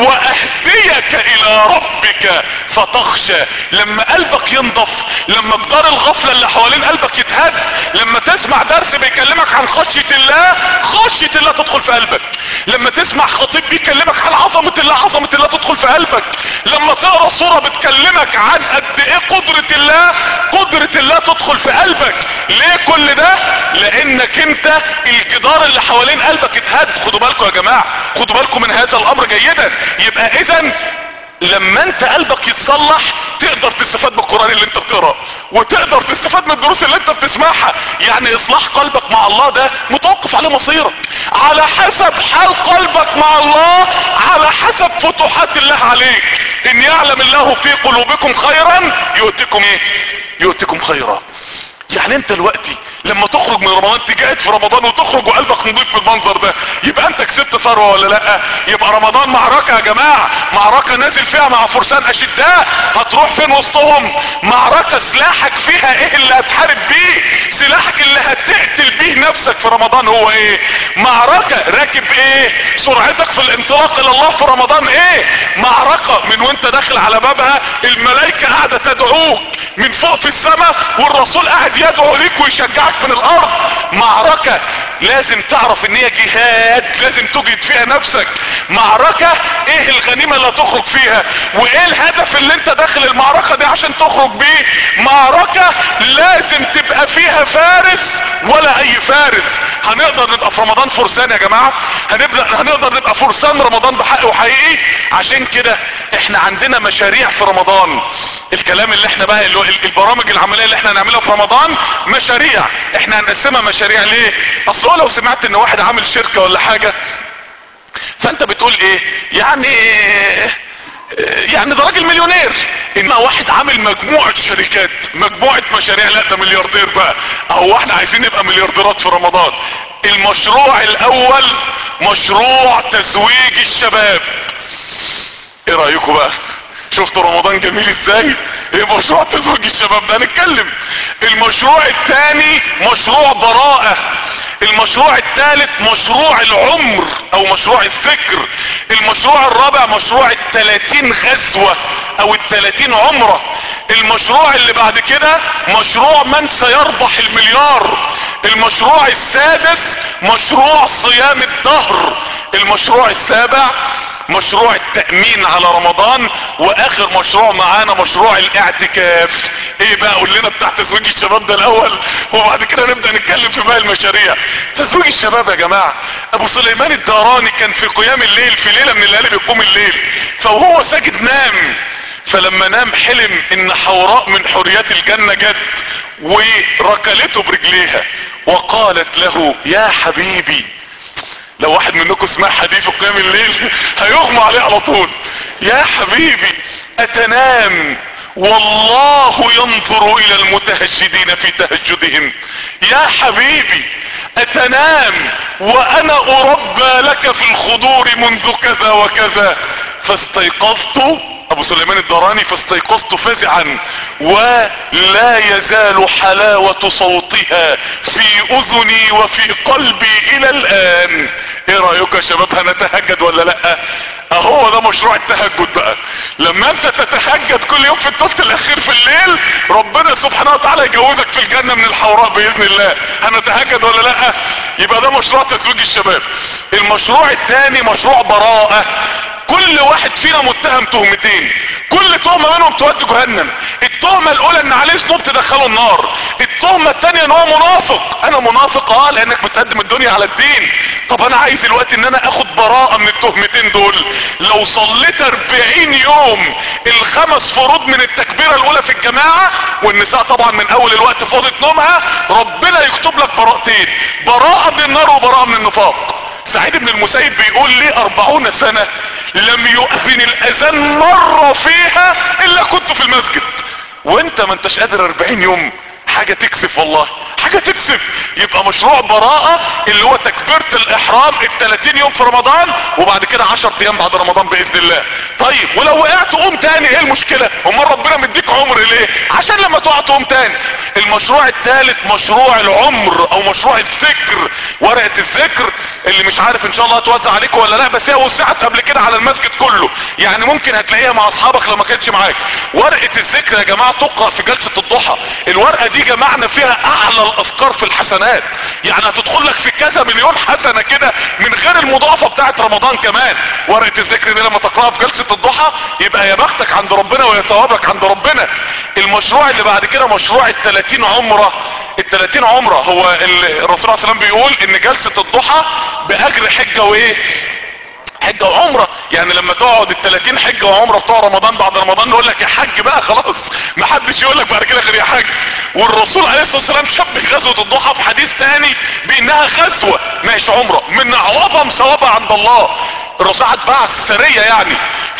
واهديك الى ربك فتخشى لما قلبك ينضف لما جدار الغفله اللي حوالين قلبك يتهد لما تسمع درس بيكلمك عن خشيه الله خشيه الله تدخل في قلبك لما تسمع خطيب بيكلمك عن عظمه الله عظمه الله تدخل في قلبك لما تقرا صوره بتكلمك عن قد ايه قدره الله قدره الله تدخل في قلبك ليه كل ده لانك انت الجدار اللي حوالين قلبك اتهد خدوا بالكم يا جماعه خدوا بالكم من هذا الامر جيدا يبقى اذا لما انت قلبك يتصلح تقدر تستفاد من القرآن اللي انت بتقراه وتقدر تستفاد من الدروس اللي انت بتسمعها يعني اصلاح قلبك مع الله ده متوقف على مصيرك على حسب حال قلبك مع الله على حسب فتوحات الله عليك ان يعلم الله في قلوبكم خيرا يؤتكم ايه يؤتكم خيرا يعني انت دلوقتي لما تخرج من رمضان تجاهد في رمضان وتخرج وقلبك نضيف بالمنظر ده يبقى انت كسبت ثروه ولا لا يبقى رمضان معركه يا جماعه معركه نازل فيها مع فرسان اشداء هتروح فين وسطهم معركه سلاحك فيها ايه اللي هتحارب بيه سلاحك اللي هتقتل بيه نفسك في رمضان هو ايه معركه راكب ايه سرعتك في الانطلاق الى الله في رمضان ايه معركه من وانت داخل على بابها الملائكه قاعده تدعوك من فوق في السماء والرسول قاعد يدعو ليك ويشجعك من الارض معركة لازم تعرف ان هي جهاد لازم تجد فيها نفسك معركة ايه الغنيمة اللي هتخرج فيها وايه الهدف اللي انت داخل المعركة دي عشان تخرج بيه معركة لازم تبقى فيها فارس ولا اي فارس هنقدر نبقى في رمضان فرسان يا جماعة هنبدأ هنقدر نبقى فرسان رمضان بحق وحقيقي عشان كده احنا عندنا مشاريع في رمضان الكلام اللي احنا بقى اللي هو البرامج العملية اللي احنا هنعملها في رمضان مشاريع احنا هنقسمها مشاريع ليه اصل هو لو سمعت ان واحد عامل شركة ولا حاجة فانت بتقول ايه يعني يعني ده راجل مليونير انما واحد عامل مجموعة شركات مجموعة مشاريع لا ده ملياردير بقى اهو احنا عايزين نبقى مليارديرات في رمضان المشروع الاول مشروع تزويج الشباب ايه رايكم بقى شفتوا رمضان جميل ازاي ايه مشروع تزويج الشباب ده هنتكلم المشروع الثاني مشروع براءة المشروع الثالث مشروع العمر او مشروع الذكر المشروع الرابع مشروع التلاتين غزوة او التلاتين عمرة المشروع اللي بعد كده مشروع من سيربح المليار المشروع السادس مشروع صيام الدهر المشروع السابع مشروع التأمين على رمضان واخر مشروع معانا مشروع الاعتكاف ايه بقى قول لنا بتاع تزويج الشباب ده الاول وبعد كده نبدأ نتكلم في باقي المشاريع تزويج الشباب يا جماعة ابو سليمان الداراني كان في قيام الليل في ليلة من الليالي بيقوم الليل فوهو ساجد نام فلما نام حلم ان حوراء من حوريات الجنة جت وركلته برجليها وقالت له يا حبيبي لو واحد منكم سمع حديث قيام الليل هيغمى عليه على طول يا حبيبي اتنام والله ينظر الى المتهجدين في تهجدهم يا حبيبي اتنام وانا اربى لك في الخضور منذ كذا وكذا فاستيقظت ابو سليمان الدراني فاستيقظت فزعا ولا يزال حلاوة صوتها في اذني وفي قلبي الى الان ايه رأيك يا شباب هنتهجد ولا لا اهو ده مشروع التهجد بقى لما انت تتهجد كل يوم في الثلث الاخير في الليل ربنا سبحانه وتعالى يجوزك في الجنة من الحوراء باذن الله هنتهجد ولا لا يبقى ده مشروع تزويج الشباب المشروع الثاني مشروع براءة كل واحد فينا متهم تهمتين كل تهمة منهم تودي جهنم التهمة الاولى ان عليه ذنوب تدخله النار التهمة الثانية ان هو منافق انا منافق اه لانك بتقدم الدنيا على الدين طب انا عايز الوقت ان انا اخد براءة من التهمتين دول لو صليت 40 يوم الخمس فروض من التكبيرة الاولى في الجماعة والنساء طبعا من اول الوقت فاضت نومها ربنا يكتب لك براءتين براءة من النار وبراءة من النفاق سعيد بن المسيب بيقول لي اربعون سنة لم يؤذن الاذان مرة فيها الا كنت في المسجد وانت ما انتش قادر اربعين يوم حاجة تكسف والله حاجة تكسف يبقى مشروع براءة اللي هو تكبيرة الاحرام التلاتين يوم في رمضان وبعد كده عشر ايام بعد رمضان باذن الله طيب ولو وقعت قوم تاني ايه المشكلة امال ربنا مديك عمر ليه عشان لما تقع تقوم تاني المشروع الثالث مشروع العمر او مشروع الذكر ورقة الذكر اللي مش عارف ان شاء الله هتوزع عليكم ولا لا بس هي وسعت قبل كده على المسجد كله يعني ممكن هتلاقيها مع اصحابك لو ما كانتش معاك ورقة الذكر يا جماعة تقرأ في جلسة الضحى الورقة دي جمعنا فيها اعلى الافكار في الحسنات يعني هتدخل لك في كذا مليون حسنة كده من غير المضاعفة بتاعت رمضان كمان ورقة الذكر دي لما تقرأها في جلسة الضحى يبقى يا بختك عند ربنا ويا ثوابك عند ربنا المشروع اللي بعد كده مشروع التلاتين عمرة التلاتين عمرة هو الرسول صلى الله عليه وسلم بيقول ان جلسة الضحى باجر حجة وايه حجة وعمرة يعني لما تقعد التلاتين حجة وعمرة بتوع رمضان بعد رمضان نقول لك يا حج بقى خلاص ما حدش يقول لك بعد كده غير يا حج والرسول عليه الصلاة والسلام شبه غزوة الضحى في حديث تاني بانها غزوة مش عمرة من اعظم ثوابها عند الله الرسول بعث سرية يعني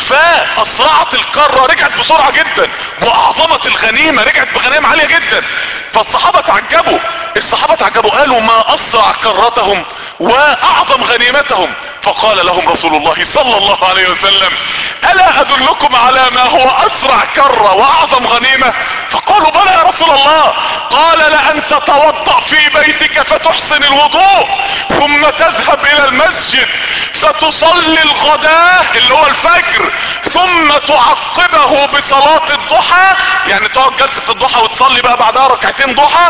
فاسرعت القارة رجعت بسرعة جدا واعظمت الغنيمة رجعت بغنائم عالية جدا فالصحابة تعجبوا الصحابة تعجبوا قالوا ما اسرع كرتهم واعظم غنيمتهم فقال لهم رسول الله صلى الله عليه وسلم الا ادلكم على ما هو اسرع كرة واعظم غنيمة فقالوا بلى يا رسول الله قال لان تتوضأ في بيتك فتحسن الوضوء ثم تذهب الى المسجد فتصلي الغداء اللي هو الفجر ثم تعقبه بصلاة الضحى يعني تقعد جلسة الضحى وتصلي بقى بعدها ركعتين ضحى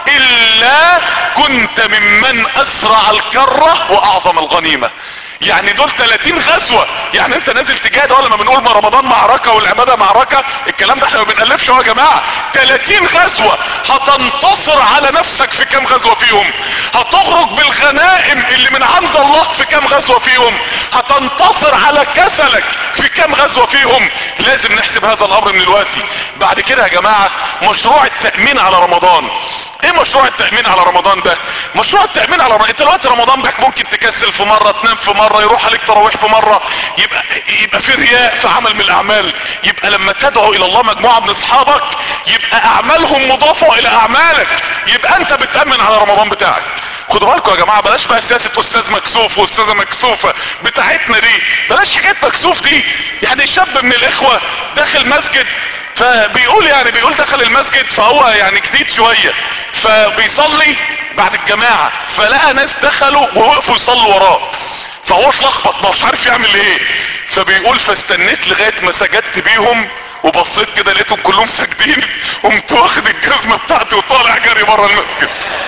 الا كنت ممن اسرع الكرة واعظم الغنيمة يعني دول 30 غزوة يعني انت نازل تجاهد ولا ما بنقول ما رمضان معركة والعبادة معركة الكلام ده احنا ما بنألفش يا جماعة 30 غزوة هتنتصر على نفسك في كام غزوة فيهم هتخرج بالغنائم اللي من عند الله في كام غزوة فيهم هتنتصر على كسلك في كام غزوة فيهم لازم نحسب هذا الامر من الوقت بعد كده يا جماعة مشروع التأمين على رمضان ايه مشروع التأمين على رمضان ده مشروع التأمين على رمضان انت دلوقتي رمضان بك ممكن تكسل في مرة تنام في مرة يروح عليك تراويح في مرة يبقى يبقى في رياء في عمل من الاعمال يبقى لما تدعو الى الله مجموعة من اصحابك يبقى اعمالهم مضافة الى اعمالك يبقى انت بتأمن على رمضان بتاعك خدوا بالكم يا جماعة بلاش بقى سياسة استاذ مكسوف واستاذة مكسوفة بتاعتنا دي بلاش حكاية مكسوف دي يعني شاب من الاخوة داخل مسجد فبيقول يعني بيقول دخل المسجد فهو يعني جديد شوية فبيصلي بعد الجماعة فلقى ناس دخلوا ووقفوا يصلوا وراه فهو اتلخبط مش عارف يعمل ايه فبيقول فاستنيت لغاية ما سجدت بيهم وبصيت كده لقيتهم كلهم ساجدين قمت واخد الجزمة بتاعتي وطالع جري بره المسجد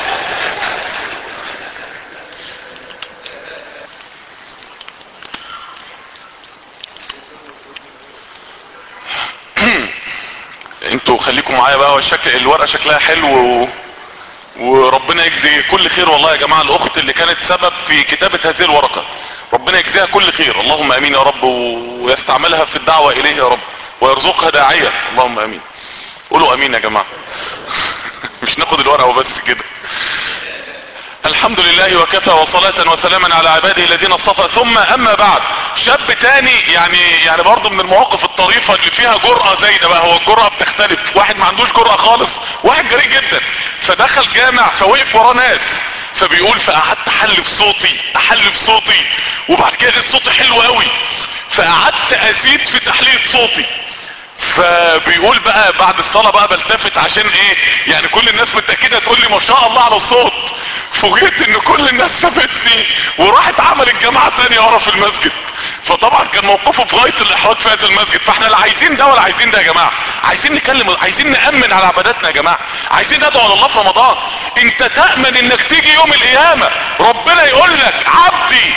انتوا خليكم معايا بقى والشكل الورقه شكلها حلو و... وربنا يجزي كل خير والله يا جماعه الاخت اللي كانت سبب في كتابه هذه الورقه ربنا يجزيها كل خير اللهم امين يا رب ويستعملها في الدعوه اليه يا رب ويرزقها داعيه اللهم امين قولوا امين يا جماعه مش ناخد الورقه وبس كده الحمد لله وكفى وصلاة وسلاما على عباده الذين اصطفى ثم اما بعد شاب تاني يعني يعني برضه من المواقف الطريفة اللي فيها جرأة زايدة بقى هو الجرأة بتختلف واحد ما عندوش جرأة خالص واحد جريء جدا فدخل جامع فوقف وراه ناس فبيقول فقعدت احلف صوتي احلف صوتي وبعد كده لقيت صوتي حلو قوي فقعدت ازيد في تحليل صوتي فبيقول بقى بعد الصلاة بقى بلتفت عشان ايه يعني كل الناس متأكدة تقول لي ما شاء الله على الصوت فوجئت ان كل الناس سابتني وراحت عملت جماعة تانية ورا في المسجد فطبعا كان موقفه في غاية الاحراج في هذا المسجد فاحنا لا عايزين ده ولا عايزين ده يا جماعة عايزين نكلم عايزين نأمن على عباداتنا يا جماعة عايزين ندعو على الله في رمضان انت تأمن انك تيجي يوم القيامة ربنا يقول لك عبدي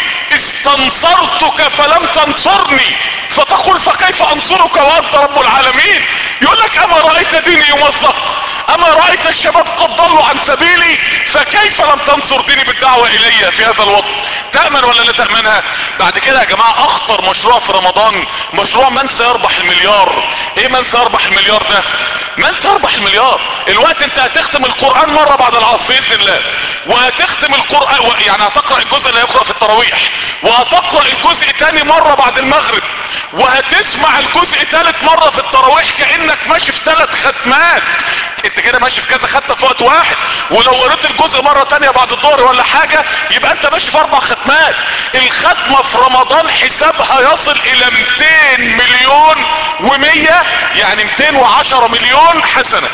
استنصرتك فلم تنصرني فتقول فكيف انصرك وانت رب العالمين يقول لك اما رأيت ديني يمزق اما رأيت الشباب قد ضلوا عن سبيلي فكيف لم تنصر ديني بالدعوة الي في هذا الوقت تأمن ولا لا تأمنها بعد كده يا جماعة اخطر مشروع في رمضان مشروع من سيربح المليار ايه من سيربح المليار ده من سيربح المليار الوقت انت هتختم القرآن مرة بعد العصر بإذن الله وهتختم القرآن و- يعني هتقرأ الجزء اللي هيقرأ في التراويح وهتقرأ الجزء تاني مرة بعد المغرب وهتسمع الجزء تالت مرة في التراويح كأنك ماشي في ثلاث ختمات انت كده ماشي في كذا ختمة في وقت واحد ولو قريت الجزء مرة تانية بعد الظهر ولا حاجة يبقى انت ماشي في اربع ختمات الختمة في رمضان حسابها يصل الى 200 مليون و100 يعني 210 مليون حسنة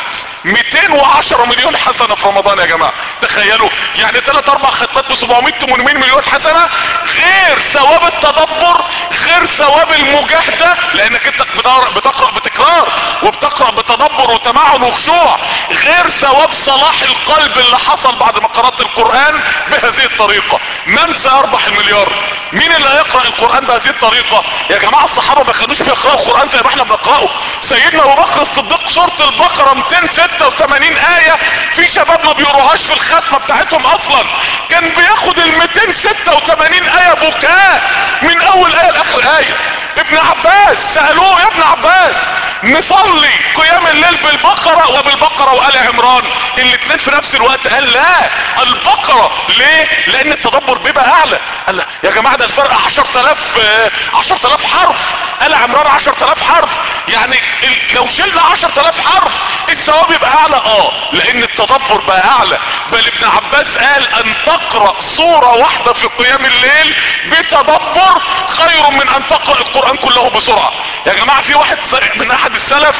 210 مليون حسنة في رمضان يا جماعة تخيلوا يعني 3 4 ختمات ب 700 800 مليون حسنة غير ثواب التدبر غير ثواب المجاهدة لانك انت بتقرأ, بتقرأ بتكرار وبتقرأ بتدبر وتمعن وخشوع غير ثواب صلاح القلب اللي حصل بعد ما قرأت القرآن بهذه الطريقة من سيربح المليار مين اللي هيقرأ القرآن بهذه الطريقة يا جماعة الصحابة ما كانوش بيقرأوا القرآن زي ما احنا بنقرأه سيدنا ابو بكر الصديق سورة البقرة 286 آية في شباب ما بيقروهاش في الختمة بتاعتهم اصلا كان بياخد ال 286 آية بكاء من اول آية لاخر آية ابن عباس سألوه يا ابن عباس نصلي قيام الليل بالبقرة وبالبقرة وآل عمران الاتنين في نفس الوقت قال لا البقرة ليه لان التدبر بيبقى اعلى قال لا يا جماعة ده الفرق 10000 آه، 10000 حرف آل عمران 10000 حرف يعني ال- لو شلنا 10000 حرف الثواب يبقى اعلى اه لان التدبر بقى اعلى بل ابن عباس قال ان تقرأ صورة واحدة في قيام الليل بتدبر خير من ان تقرأ القرآن كله بسرعة يا جماعة في واحد س- من احد السلف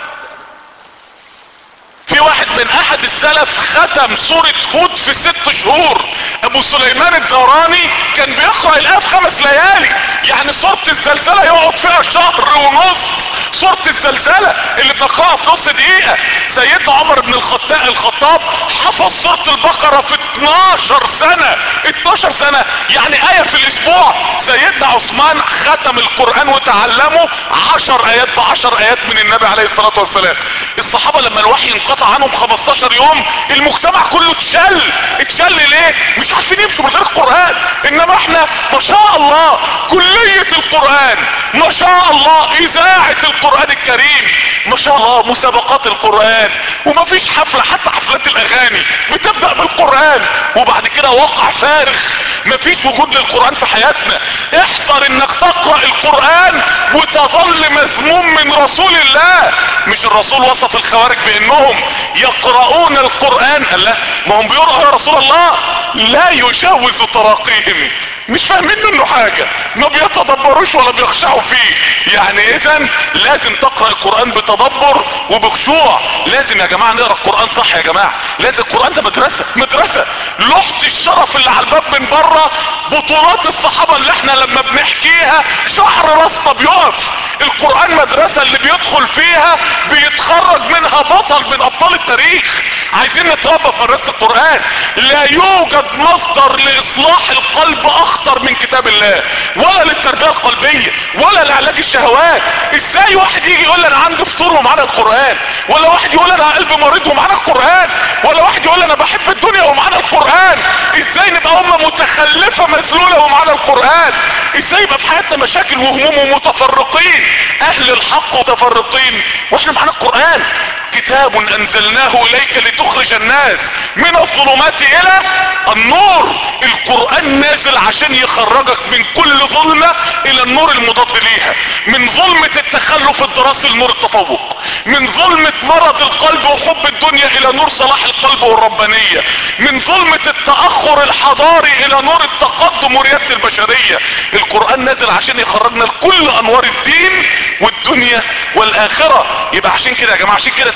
في واحد من احد السلف ختم سورة هود في ست شهور ابو سليمان الدوراني كان بيقرأ الايه في خمس ليالي يعني سورة الزلزلة يقعد فيها شهر ونص سورة الزلزلة اللي بنقرأها في نص دقيقة سيدنا عمر بن الخطاب الخطاب حفظ سورة البقرة في 12 سنة 12 سنة يعني آية في الاسبوع سيدنا عثمان ختم القرآن وتعلمه 10 ايات ب 10 ايات من النبي عليه الصلاة والسلام الصحابة لما الوحي انقطع عنهم 15 يوم المجتمع كله اتشل اتشل ليه مش عارفين يمشوا من غير القرآن انما احنا ما شاء الله كلية القرآن ما شاء الله اذاعة القرآن الكريم ما شاء الله مسابقات القرآن وما فيش حفلة حتى حفلات الاغاني بتبدأ بالقرآن وبعد كده واقع فارغ ما فيش وجود للقرآن في حياتنا احذر انك تقرأ القرآن وتظل مذموم من رسول الله مش الرسول وصف الخوارج بانهم يقرؤون القرآن قال لا ما هم بيقرأوا يا رسول الله لا يجاوز تراقيهم مش فاهمين منه حاجة ما بيتدبروش ولا بيخشعوا فيه يعني اذا لازم تقرأ القرآن بتدبر وبخشوع لازم يا جماعة نقرأ القرآن صح يا جماعة لازم القرآن ده مدرسة مدرسة لوحة الشرف اللي على الباب من بره بطولات الصحابة اللي احنا لما بنحكيها شعر راسنا بيقف القرآن مدرسة اللي بيدخل فيها بيتخرج منها بطل من ابطال التاريخ عايزين نتربى في مدرسة القرآن لا يوجد مصدر لاصلاح القلب اخطر من كتاب الله ولا للتربية القلبية ولا لعلاج الشهوات ازاي واحد يجي يقول لي انا عندي فطور ومعانا القرآن ولا واحد يقول انا قلبي مريض ومعانا القرآن ولا واحد يقول انا بحب الدنيا ومعانا القرآن ازاي نبقى امة متخلفة مذلولة ومعانا القرآن ازاي يبقى في حياتنا مشاكل وهموم ومتفرقين اهل الحق متفرقين واحنا معانا القرآن كتاب انزلناه اليك لتخرج الناس من الظلمات الى النور القرآن نازل عشان يخرجك من كل ظلمة الى النور المضاد ليها من ظلمة التخلف الدراسي لنور التفوق من ظلمة مرض القلب وحب الدنيا الى نور صلاح القلب والربانية من ظلمة التأخر الحضاري الى نور التقدم وريادة البشرية القرآن نازل عشان يخرجنا لكل انوار الدين والدنيا والاخرة يبقى عشان كده يا جماعة عشان كده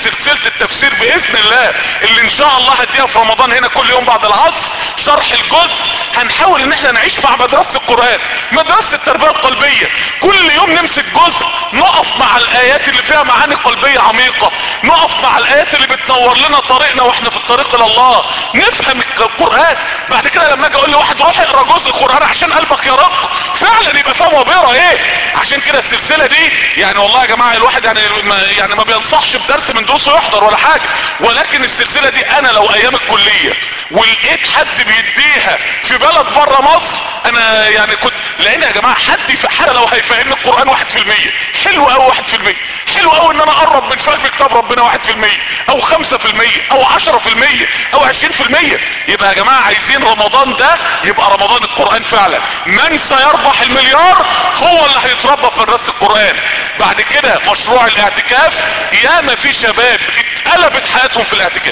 سلسلة التفسير باذن الله اللي ان شاء الله هديها في رمضان هنا كل يوم بعد العصر شرح الجزء هنحاول ان احنا نعيش مع مدرسة القرآن مدرسة التربية القلبية كل يوم نمسك جزء نقف مع الايات اللي فيها معاني قلبية عميقة نقف مع الايات اللي بتنور لنا طريقنا واحنا في الطريق الى الله نفهم القرآن بعد كده لما اجي اقول لواحد روح اقرا جزء قرآن عشان قلبك يرق فعلا يبقى فاهم هو بيقرا ايه عشان كده السلسلة دي يعني والله يا جماعة الواحد يعني ما يعني ما بينصحش بدرس من دروسه يحضر ولا حاجة ولكن السلسلة دي انا لو ايام الكلية ولقيت حد بيديها في بلد بره مصر انا يعني كنت لان يا جماعة حد في حاجة لو هيفهمني القرآن واحد في المية حلو قوي واحد في المية حلو قوي ان انا اقرب من فهم كتاب ربنا واحد في المية او خمسة في المية او عشرة في المية او عشرين في المية يبقى يا جماعة عايزين رمضان ده يبقى رمضان القرآن فعلا من سيربح المليار هو اللي هيتربى في مدرسة القرآن بعد كده مشروع الاعتكاف ياما في شباب اتقلبت حياتهم في الاعتكاف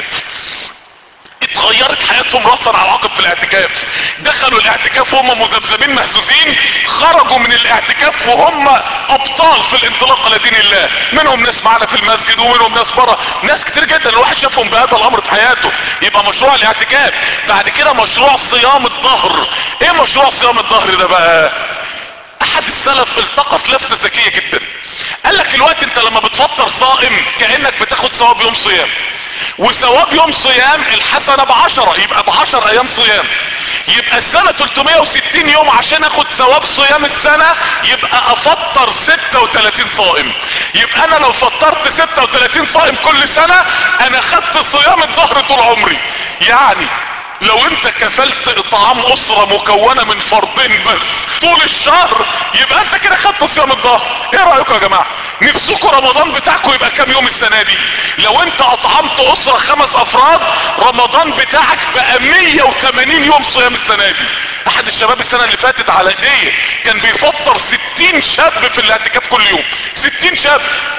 اتغيرت حياتهم راسا على عقب في الاعتكاف دخلوا الاعتكاف وهم مذبذبين مهزوزين خرجوا من الاعتكاف وهم ابطال في الانطلاق الى دين الله منهم ناس معانا في المسجد ومنهم ناس بره ناس كتير جدا الواحد شافهم بهذا الامر في حياته يبقى مشروع الاعتكاف بعد كده مشروع صيام الظهر ايه مشروع صيام الظهر ده بقى احد السلف التقط لفتة ذكية جدا قال لك الوقت انت لما بتفطر صائم كأنك بتاخد ثواب يوم صيام وثواب يوم صيام الحسنة بعشرة يبقى بعشر ايام صيام يبقى السنة 360 يوم عشان اخد ثواب صيام السنة يبقى افطر 36 صائم يبقى انا لو فطرت 36 صائم كل سنة انا خدت صيام الظهر طول عمري يعني لو انت كفلت اطعام اسرة مكونة من فردين بس طول الشهر يبقى انت كده خدت صيام الظهر ايه رأيكم يا جماعة نفسكم رمضان بتاعكم يبقى كام يوم السنة دي لو انت اطعمت اسرة خمس افراد رمضان بتاعك بقى 180 يوم صيام السنة دي احد الشباب السنة اللي فاتت على ايديه كان بيفطر 60 شاب في الاعتكاف كل يوم 60 شاب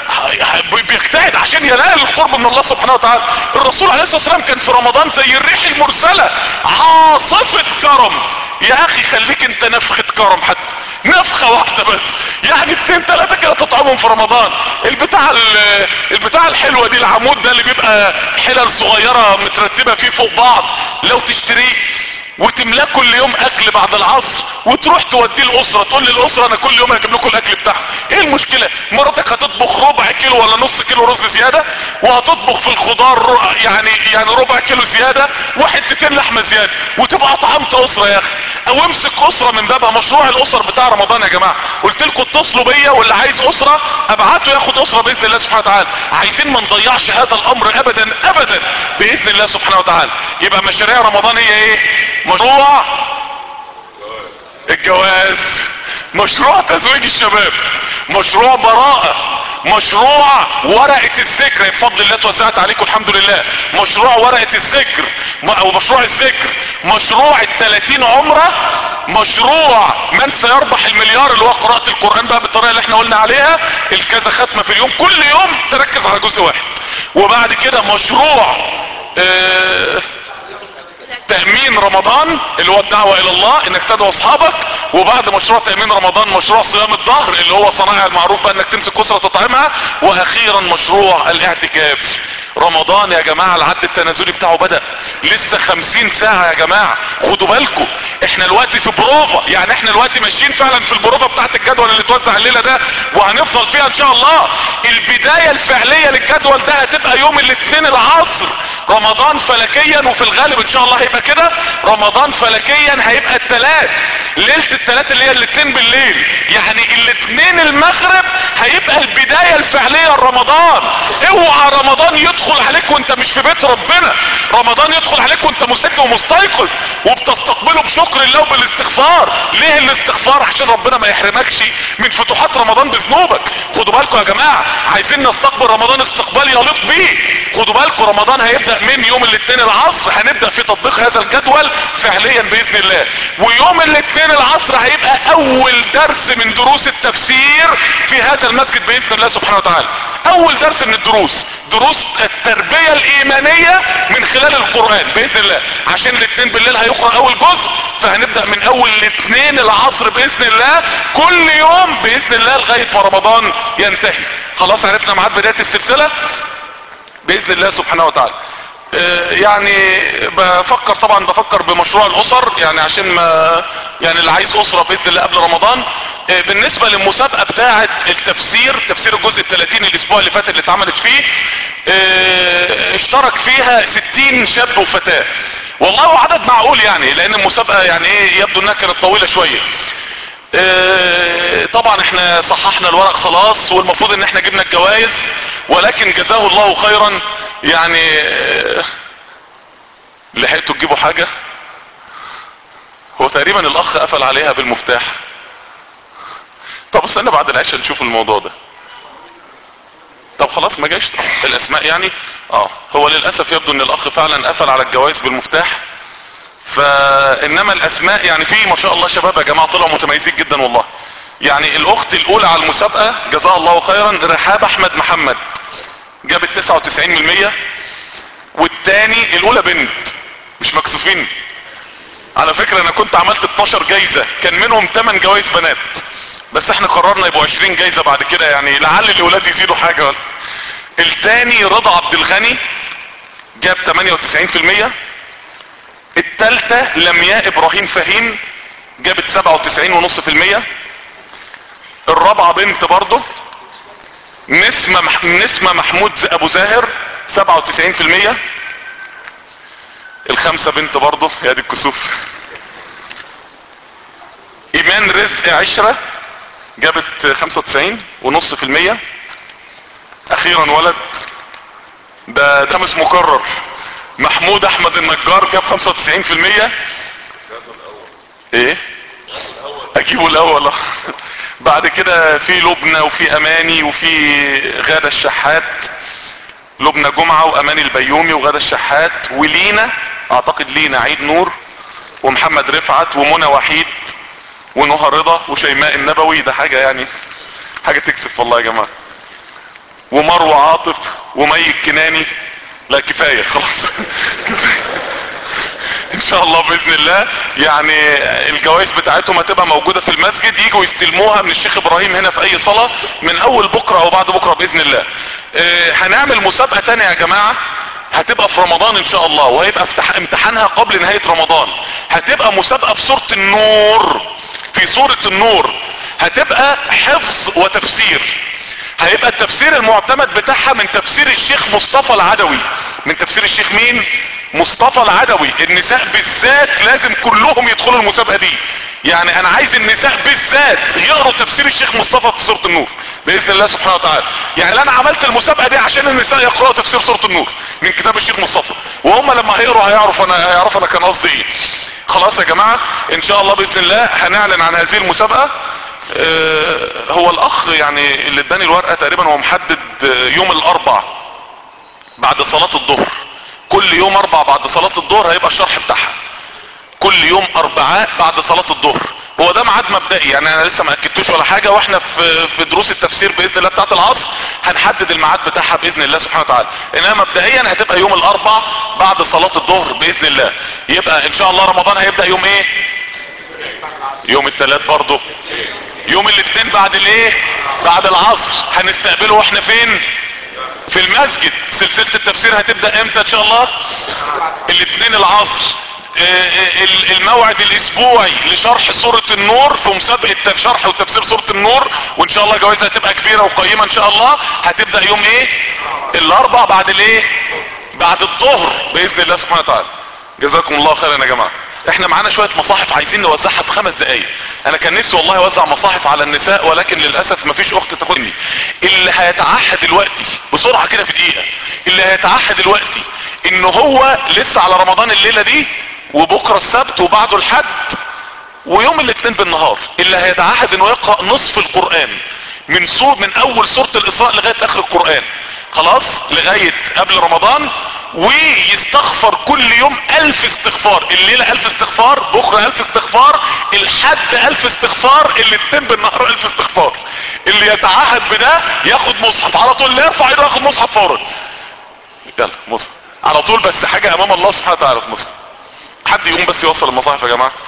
بيجتهد عشان ينال القرب من الله سبحانه وتعالى الرسول عليه الصلاة والسلام كان في رمضان زي الريح المرسلة عاصفة كرم يا اخي خليك انت نفخة كرم حتى نفخة واحدة بس يعني اتنين تلاتة كده تطعمهم في رمضان البتاع البتاع الحلوة دي العمود ده اللي بيبقى حلل صغيرة مترتبة فيه فوق بعض لو تشتريه وتملاه كل يوم اكل بعد العصر وتروح توديه الاسره تقول للاسره انا كل يوم هجيب لكم الاكل بتاعها ايه المشكله مراتك هتطبخ ربع كيلو ولا نص كيلو رز زياده وهتطبخ في الخضار يعني يعني ربع كيلو زياده وحتتين لحمه زياده وتبقى طعمت اسره يا اخي او امسك اسره من بابها مشروع الاسر بتاع رمضان يا جماعه قلت لكم اتصلوا بيا واللي عايز اسره ابعته ياخد اسره باذن الله سبحانه وتعالى عايزين ما نضيعش هذا الامر ابدا ابدا باذن الله سبحانه وتعالى يبقى مشاريع رمضان هي ايه مشروع الجواز مشروع تزويج الشباب مشروع براءة مشروع ورقة الذكر بفضل الله توزعت عليكم الحمد لله مشروع ورقة الذكر او مشروع الذكر مشروع التلاتين عمرة مشروع من سيربح المليار اللي هو قراءة القرآن بقى بالطريقة اللي احنا قلنا عليها الكذا ختمة في اليوم كل يوم تركز على جزء واحد وبعد كده مشروع اه تأمين رمضان اللي هو الدعوة الى الله انك تدعو اصحابك وبعد مشروع تأمين رمضان مشروع صيام الظهر اللي هو صنايع المعروف بقى انك تمسك اسرة تطعمها واخيرا مشروع الاعتكاف رمضان يا جماعة العد التنازلي بتاعه بدأ لسه خمسين ساعة يا جماعة خدوا بالكم احنا الوقت في بروفا يعني احنا الوقت ماشيين فعلا في البروفا بتاعت الجدول اللي اتوزع الليلة ده وهنفضل فيها ان شاء الله البداية الفعلية للجدول ده هتبقى يوم الاثنين العصر رمضان فلكيا وفي الغالب ان شاء الله هيبقى كده رمضان فلكيا هيبقى الثلاث ليلة الثلاث اللي هي الاثنين بالليل يعني الاثنين المغرب هيبقى البداية الفعلية لرمضان اوعى رمضان يدخل عليك وانت مش في بيت ربنا رمضان يدخل عليك وانت مسد ومستيقظ وبتستقبله بشكر الله وبالاستغفار ليه الاستغفار عشان ربنا ما يحرمكش من فتوحات رمضان بذنوبك خدوا بالكم يا جماعة عايزين نستقبل رمضان استقبال يليق بيه خدوا بالكم رمضان هيبدأ من يوم الاثنين العصر هنبدأ في تطبيق هذا الجدول فعليا باذن الله ويوم الاثنين العصر هيبقى اول درس من دروس التفسير في هذا المسجد باذن الله سبحانه وتعالى اول درس من الدروس دروس التربية الايمانية من خلال القرآن باذن الله عشان الاثنين بالليل هيقرأ اول جزء فهنبدأ من اول الاثنين العصر باذن الله كل يوم باذن الله لغاية ما رمضان ينتهي خلاص عرفنا ميعاد بداية السلسلة باذن الله سبحانه وتعالى آه، يعني بفكر طبعا بفكر بمشروع الاسر يعني عشان ما يعني اللي عايز اسره باذن الله قبل رمضان آه، بالنسبه للمسابقه بتاعه التفسير تفسير الجزء ال 30 الاسبوع اللي فات اللي اتعملت فيه آه، اشترك فيها 60 شاب وفتاه والله عدد معقول يعني لان المسابقه يعني ايه يبدو انها كانت طويله شويه آه، طبعا احنا صححنا الورق خلاص والمفروض ان احنا جبنا الجوائز ولكن جزاه الله خيرا يعني آه، لحقتوا تجيبوا حاجة هو تقريبا الاخ قفل عليها بالمفتاح طب استنى بعد العشاء نشوف الموضوع ده طب خلاص ما جاش الاسماء يعني اه هو للاسف يبدو ان الاخ فعلا قفل على الجوائز بالمفتاح فانما الاسماء يعني في ما شاء الله شباب يا جماعه طلعوا متميزين جدا والله يعني الاخت الاولى على المسابقه جزاها الله خيرا رحاب احمد محمد جابت 99% والتاني الاولى بنت مش مكسوفين على فكرة انا كنت عملت 12 جايزة كان منهم 8 جوائز بنات بس احنا قررنا يبقوا 20 جايزة بعد كده يعني لعل الاولاد يزيدوا حاجة ولا التاني رضا عبد الغني جاب 98% التالتة لمياء ابراهيم فهيم جابت 97.5% الرابعة بنت برضه نسمة مح... نسمة محمود ابو زاهر 97% الخمسة بنت برضه يا دي الكسوف ايمان رزق عشرة جابت 95 ونص في المية اخيرا ولد ده ده مش مكرر محمود احمد النجار جاب 95% ايه اجيبه الاول بعد كده في لبنى وفي اماني وفي غادة الشحات لبنى جمعة واماني البيومي وغادة الشحات ولينا اعتقد لينا عيد نور ومحمد رفعت ومنى وحيد ونهى رضا وشيماء النبوي ده حاجة يعني حاجة تكسف والله يا جماعة ومروة عاطف ومي الكناني لا كفاية خلاص كفاية ان شاء الله باذن الله يعني الجوائز بتاعتهم هتبقى موجودة في المسجد يجوا يستلموها من الشيخ ابراهيم هنا في اي صلاة من اول بكرة او بعد بكرة باذن الله اه هنعمل مسابقة تانية يا جماعة هتبقى في رمضان ان شاء الله وهيبقى افتح امتحانها قبل نهاية رمضان هتبقى مسابقة في سورة النور في سورة النور هتبقى حفظ وتفسير هيبقى التفسير المعتمد بتاعها من تفسير الشيخ مصطفى العدوي من تفسير الشيخ مين مصطفى العدوي النساء بالذات لازم كلهم يدخلوا المسابقة دي يعني انا عايز النساء بالذات يقروا تفسير الشيخ مصطفى في سورة النور باذن الله سبحانه وتعالى يعني انا عملت المسابقة دي عشان النساء يقرأوا تفسير سورة النور من كتاب الشيخ مصطفى وهم لما هيقروا هيعرفوا انا هيعرفوا انا كان قصدي ايه خلاص يا جماعة ان شاء الله باذن الله هنعلن عن هذه المسابقة اه هو الاخ يعني اللي اداني الورقة تقريبا هو محدد يوم الاربع بعد صلاة الظهر كل يوم اربع بعد صلاة الظهر هيبقى الشرح بتاعها كل يوم اربعاء بعد صلاة الظهر هو ده ميعاد مبدئي يعني انا لسه ما اكدتوش ولا حاجة واحنا في في دروس التفسير باذن الله بتاعت العصر هنحدد الميعاد بتاعها باذن الله سبحانه وتعالى انها مبدئيا هتبقى يوم الاربع بعد صلاة الظهر باذن الله يبقى ان شاء الله رمضان هيبدأ يوم ايه يوم الثلاث برضه يوم الاثنين بعد الايه بعد العصر هنستقبله واحنا فين في المسجد سلسلة التفسير هتبدأ امتى ان شاء الله الاثنين العصر الموعد الاسبوعي لشرح سورة النور في مسابقة شرح وتفسير سورة النور وان شاء الله جوائزها هتبقى كبيرة وقيمة ان شاء الله هتبدأ يوم ايه الاربع بعد الايه بعد الظهر باذن الله سبحانه وتعالى جزاكم الله خيرا يا جماعة احنا معانا شوية مصاحف عايزين نوزعها في خمس دقايق انا كان نفسي والله اوزع مصاحف على النساء ولكن للاسف مفيش اخت تاخدني اللي هيتعهد دلوقتي بسرعة كده في دقيقة اللي هيتعهد دلوقتي ان هو لسه على رمضان الليلة دي وبكرة السبت وبعده الحد ويوم الاثنين بالنهار اللي هيتعهد انه يقرأ نصف القرآن من سور من اول سورة الاسراء لغاية اخر القرآن خلاص لغاية قبل رمضان ويستغفر كل يوم الف استغفار الليلة الف استغفار بكرة الف استغفار الحد الف استغفار الاثنين بالنهار الف استغفار اللي يتعهد بده ياخد مصحف على طول لا يرفع ايده ياخد مصحف فورا يلا مصحف على طول بس حاجة امام الله سبحانه وتعالى في مصحف حد يقوم بس يوصل المصاحف يا جماعة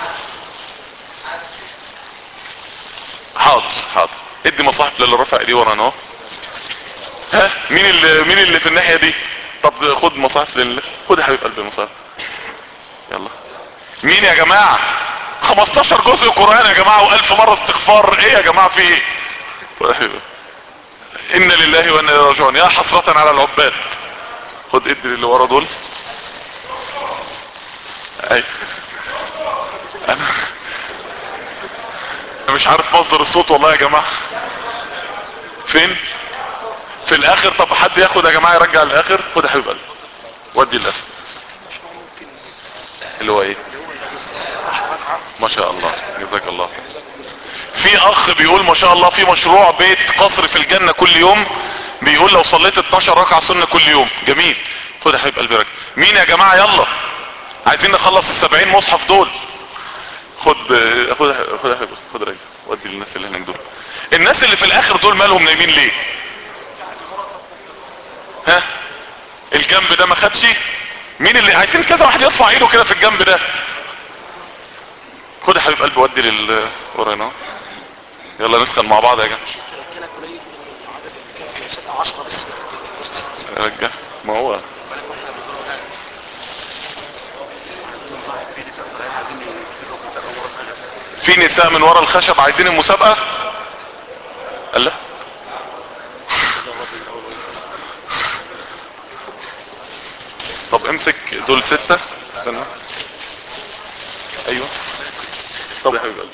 حاضر حاضر ادي مصاحف للي رفع ايديه ورانا اهو ها مين اللي مين اللي في الناحية دي طب خد مصاحف لله خد يا حبيب قلبي المصاحف يلا مين يا جماعة 15 جزء قرآن يا جماعة والف مرة استغفار ايه يا جماعة في ايه ان لله وانا اليه راجعون يا حسرة على العباد خد ادي اللي ورا دول اي انا انا مش عارف مصدر الصوت والله يا جماعة فين في الاخر طب حد ياخد يا جماعة يرجع الاخر خد يا حبيب قلبي ودي الاخر اللي هو ايه ما شاء الله جزاك الله في اخ بيقول ما شاء الله في مشروع بيت قصر في الجنة كل يوم بيقول لو صليت 12 ركعة سنة كل يوم جميل خد يا حبيب قلبي رجل مين يا جماعة يلا عايزين نخلص السبعين مصحف دول خد خد خد خد, خد رجل ودي للناس اللي هناك دول الناس اللي في الاخر دول مالهم نايمين ليه ها الجنب ده ما خدش مين اللي عايزين كذا واحد يرفع ايده كده في الجنب ده خد يا حبيب قلبي ودي لل ورانا يلا نسخن مع بعض يا جماعه رجع ما هو في نساء من ورا الخشب عايزين المسابقة قال لا طب امسك دول ستة استنى ايوه طب يا حبيب قلبي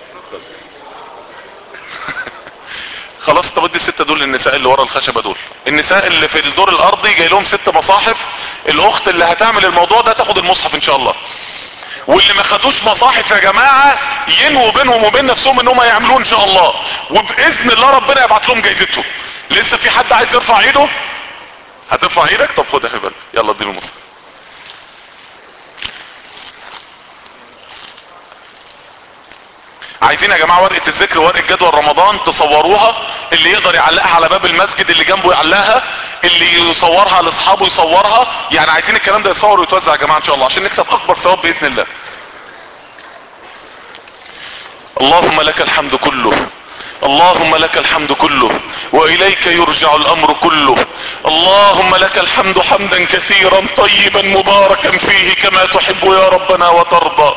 خلاص طب ادي الستة دول للنساء اللي ورا الخشبة دول النساء اللي في الدور الارضي جاي لهم ست مصاحف الاخت اللي هتعمل الموضوع ده تاخد المصحف ان شاء الله واللي ما خدوش مصاحف يا جماعة ينووا بينهم وبين نفسهم انهم هيعملوه ان شاء الله وباذن الله ربنا يبعت لهم جايزته لسه في حد عايز يرفع ايده هترفع ايدك طب خد يا حبيبي يلا اديله المصحف عايزين يا جماعة ورقة الذكر ورقة جدول رمضان تصوروها اللي يقدر يعلقها على باب المسجد اللي جنبه يعلقها اللي يصورها لاصحابه يصورها يعني عايزين الكلام ده يتصور ويتوزع يا جماعة ان شاء الله عشان نكسب اكبر ثواب باذن الله اللهم لك الحمد كله اللهم لك الحمد كله واليك يرجع الامر كله اللهم لك الحمد حمدا كثيرا طيبا مباركا فيه كما تحب يا ربنا وترضى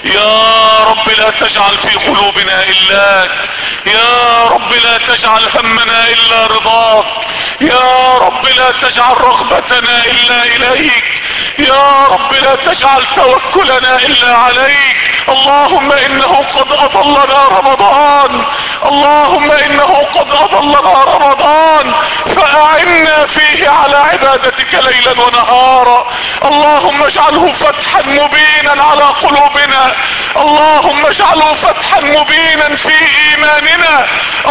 يا رب لا تجعل في قلوبنا الاك يا رب لا تجعل همنا الا رضاك يا رب لا تجعل رغبتنا الا اليك يا رب لا تجعل توكلنا الا عليك اللهم انه قد اضلنا رمضان اللهم انه قد اضلنا رمضان فاعنا فيه على عبادتك ليلا ونهارا اللهم اجعله فتحا مبينا على قلوبنا اللهم اجعله فتحا مبينا في ايماننا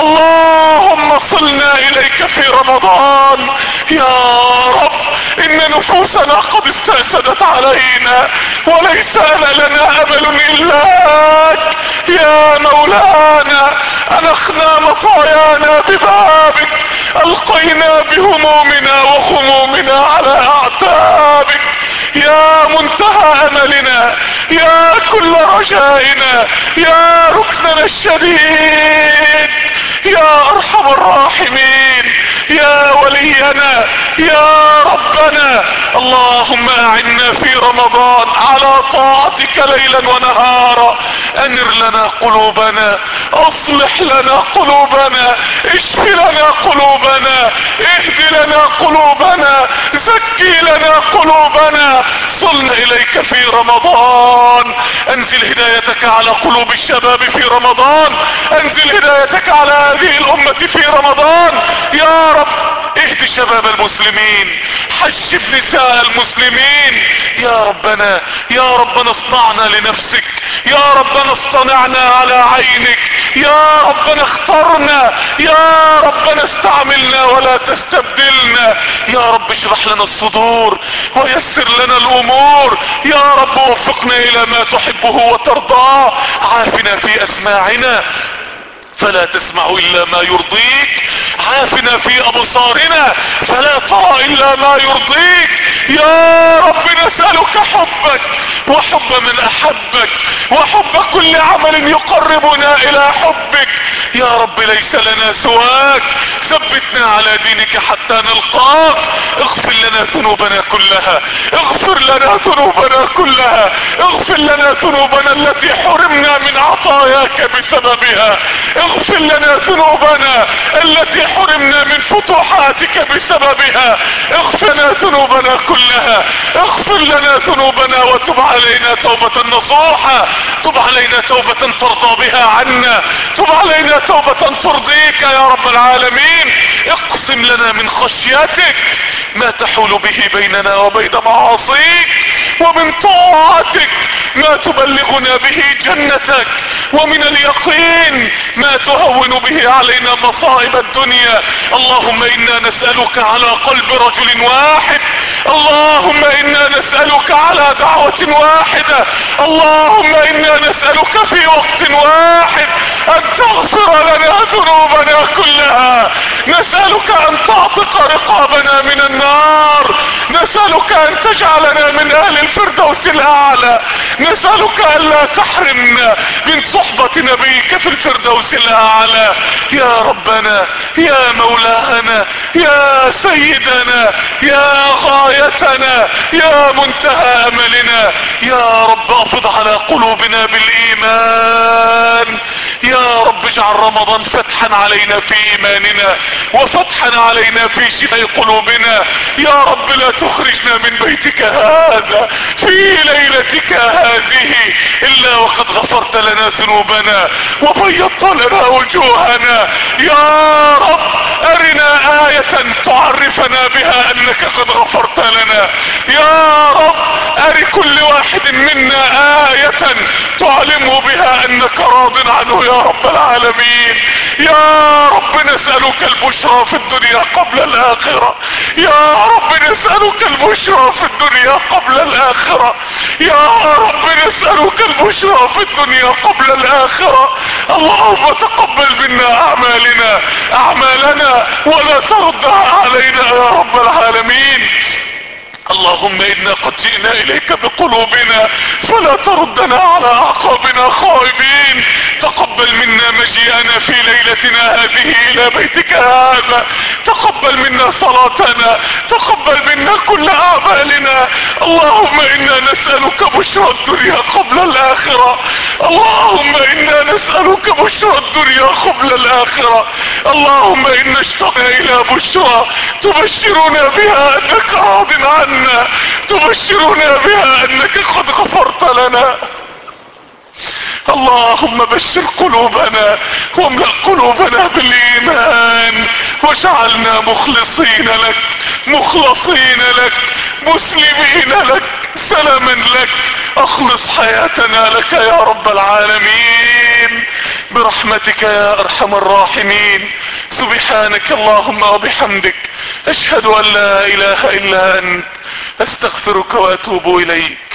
اللهم صلنا اليك في رمضان يا رب ان نفوسنا قد استأسدت علينا وليس لنا امل الاك يا مولانا انخنا مطايانا ببابك القينا بهمومنا وخمومنا على اعتابك يا منتهى املنا يا كل رجائنا يا ركننا الشديد يا ارحم الراحمين يا ولينا يا ربنا اللهم اعنا في رمضان على طاعتك ليلا ونهارا انر لنا قلوبنا اصلح لنا قلوبنا اشف لنا قلوبنا اهد لنا قلوبنا زكي لنا قلوبنا صلنا اليك في رمضان انزل هدايتك على قلوب الشباب في رمضان انزل هدايتك على هذه الامة في رمضان يا رب اهدي شباب المسلمين حجب نساء المسلمين يا ربنا يا ربنا اصنعنا لنفسك يا ربنا اصطنعنا على عينك يا ربنا اخترنا يا ربنا استعملنا ولا تستبدلنا يا رب اشرح لنا الصدور ويسر لنا الامور يا رب وفقنا الى ما تحبه وترضاه عافنا في اسماعنا فلا تسمع الا ما يرضيك عافنا في ابصارنا فلا ترى الا ما يرضيك يا رب نسألك حبك وحب من احبك وحب كل عمل يقربنا الى حبك يا رب ليس لنا سواك ثبتنا على دينك حتى نلقاك اغفر لنا ذنوبنا كلها اغفر لنا ذنوبنا كلها اغفر لنا ذنوبنا التي حرمنا من عطاياك بسببها اغفر لنا ذنوبنا التي حرمنا من فتوحاتك بسببها اغفر لنا ذنوبنا كلها اغفر لنا ذنوبنا وتب علينا توبة نصوحة تب علينا توبة ترضى بها عنا تب علينا توبة ترضيك يا رب العالمين اقسم لنا من خشيتك ما تحول به بيننا وبين معاصيك ومن طاعتك ما تبلغنا به جنتك ومن اليقين ما تهون به علينا مصائب الدنيا اللهم انا نسألك على قلب رجل واحد اللهم انا نسألك على دعوة واحدة اللهم انا نسألك في وقت واحد ان تغفر لنا ذنوبنا كلها نسألك ان تعتق رقابنا من النار نسألك ان تجعلنا من اهل الفردوس الاعلى نسألك ان لا تحرمنا من صحبة نبيك في الفردوس الاعلى يا ربنا يا مولانا يا سيدنا يا غايتنا يا منتهى املنا يا رب افض على قلوبنا بالايمان يا رب اجعل رمضان فتحا علينا في ايماننا وفتحا علينا في شفاء قلوبنا يا رب لا تخرجنا من بيتك هذا في ليلتك هذه الا وقد غفرت لنا ذنوبنا وبيضت لنا وجوهنا يا رب ارنا آية تعرفنا بها انك قد غفرت لنا يا رب ار كل واحد منا آية تعلمه بها انك راض عنه يا رب العالمين يا رب نسألك البشرى في الدنيا قبل الاخرة يا رب نسألك البشرى في الدنيا قبل الاخرة يا رب نسألك البشرى في الدنيا قبل الاخرة اللهم تقبل منا اعمالنا اعمالنا ولا تردها علينا يا رب العالمين اللهم انا قد جئنا اليك بقلوبنا فلا تردنا على اعقابنا خائبين تقبل منا مجيئنا في ليلتنا هذه الى بيتك هذا تقبل منا صلاتنا تقبل منا كل اعمالنا اللهم انا نسألك بشرى الدنيا قبل الاخرة اللهم انا نسألك بشرى الدنيا قبل الاخرة اللهم انا اشتقنا الى بشرى تبشرنا بها انك راض عنا تبشرنا بها انك قد غفرت لنا اللهم بشر قلوبنا واملأ قلوبنا بالايمان واجعلنا مخلصين لك مخلصين لك مسلمين لك سلاما لك اخلص حياتنا لك يا رب العالمين برحمتك يا ارحم الراحمين سبحانك اللهم وبحمدك اشهد ان لا اله الا انت استغفرك واتوب اليك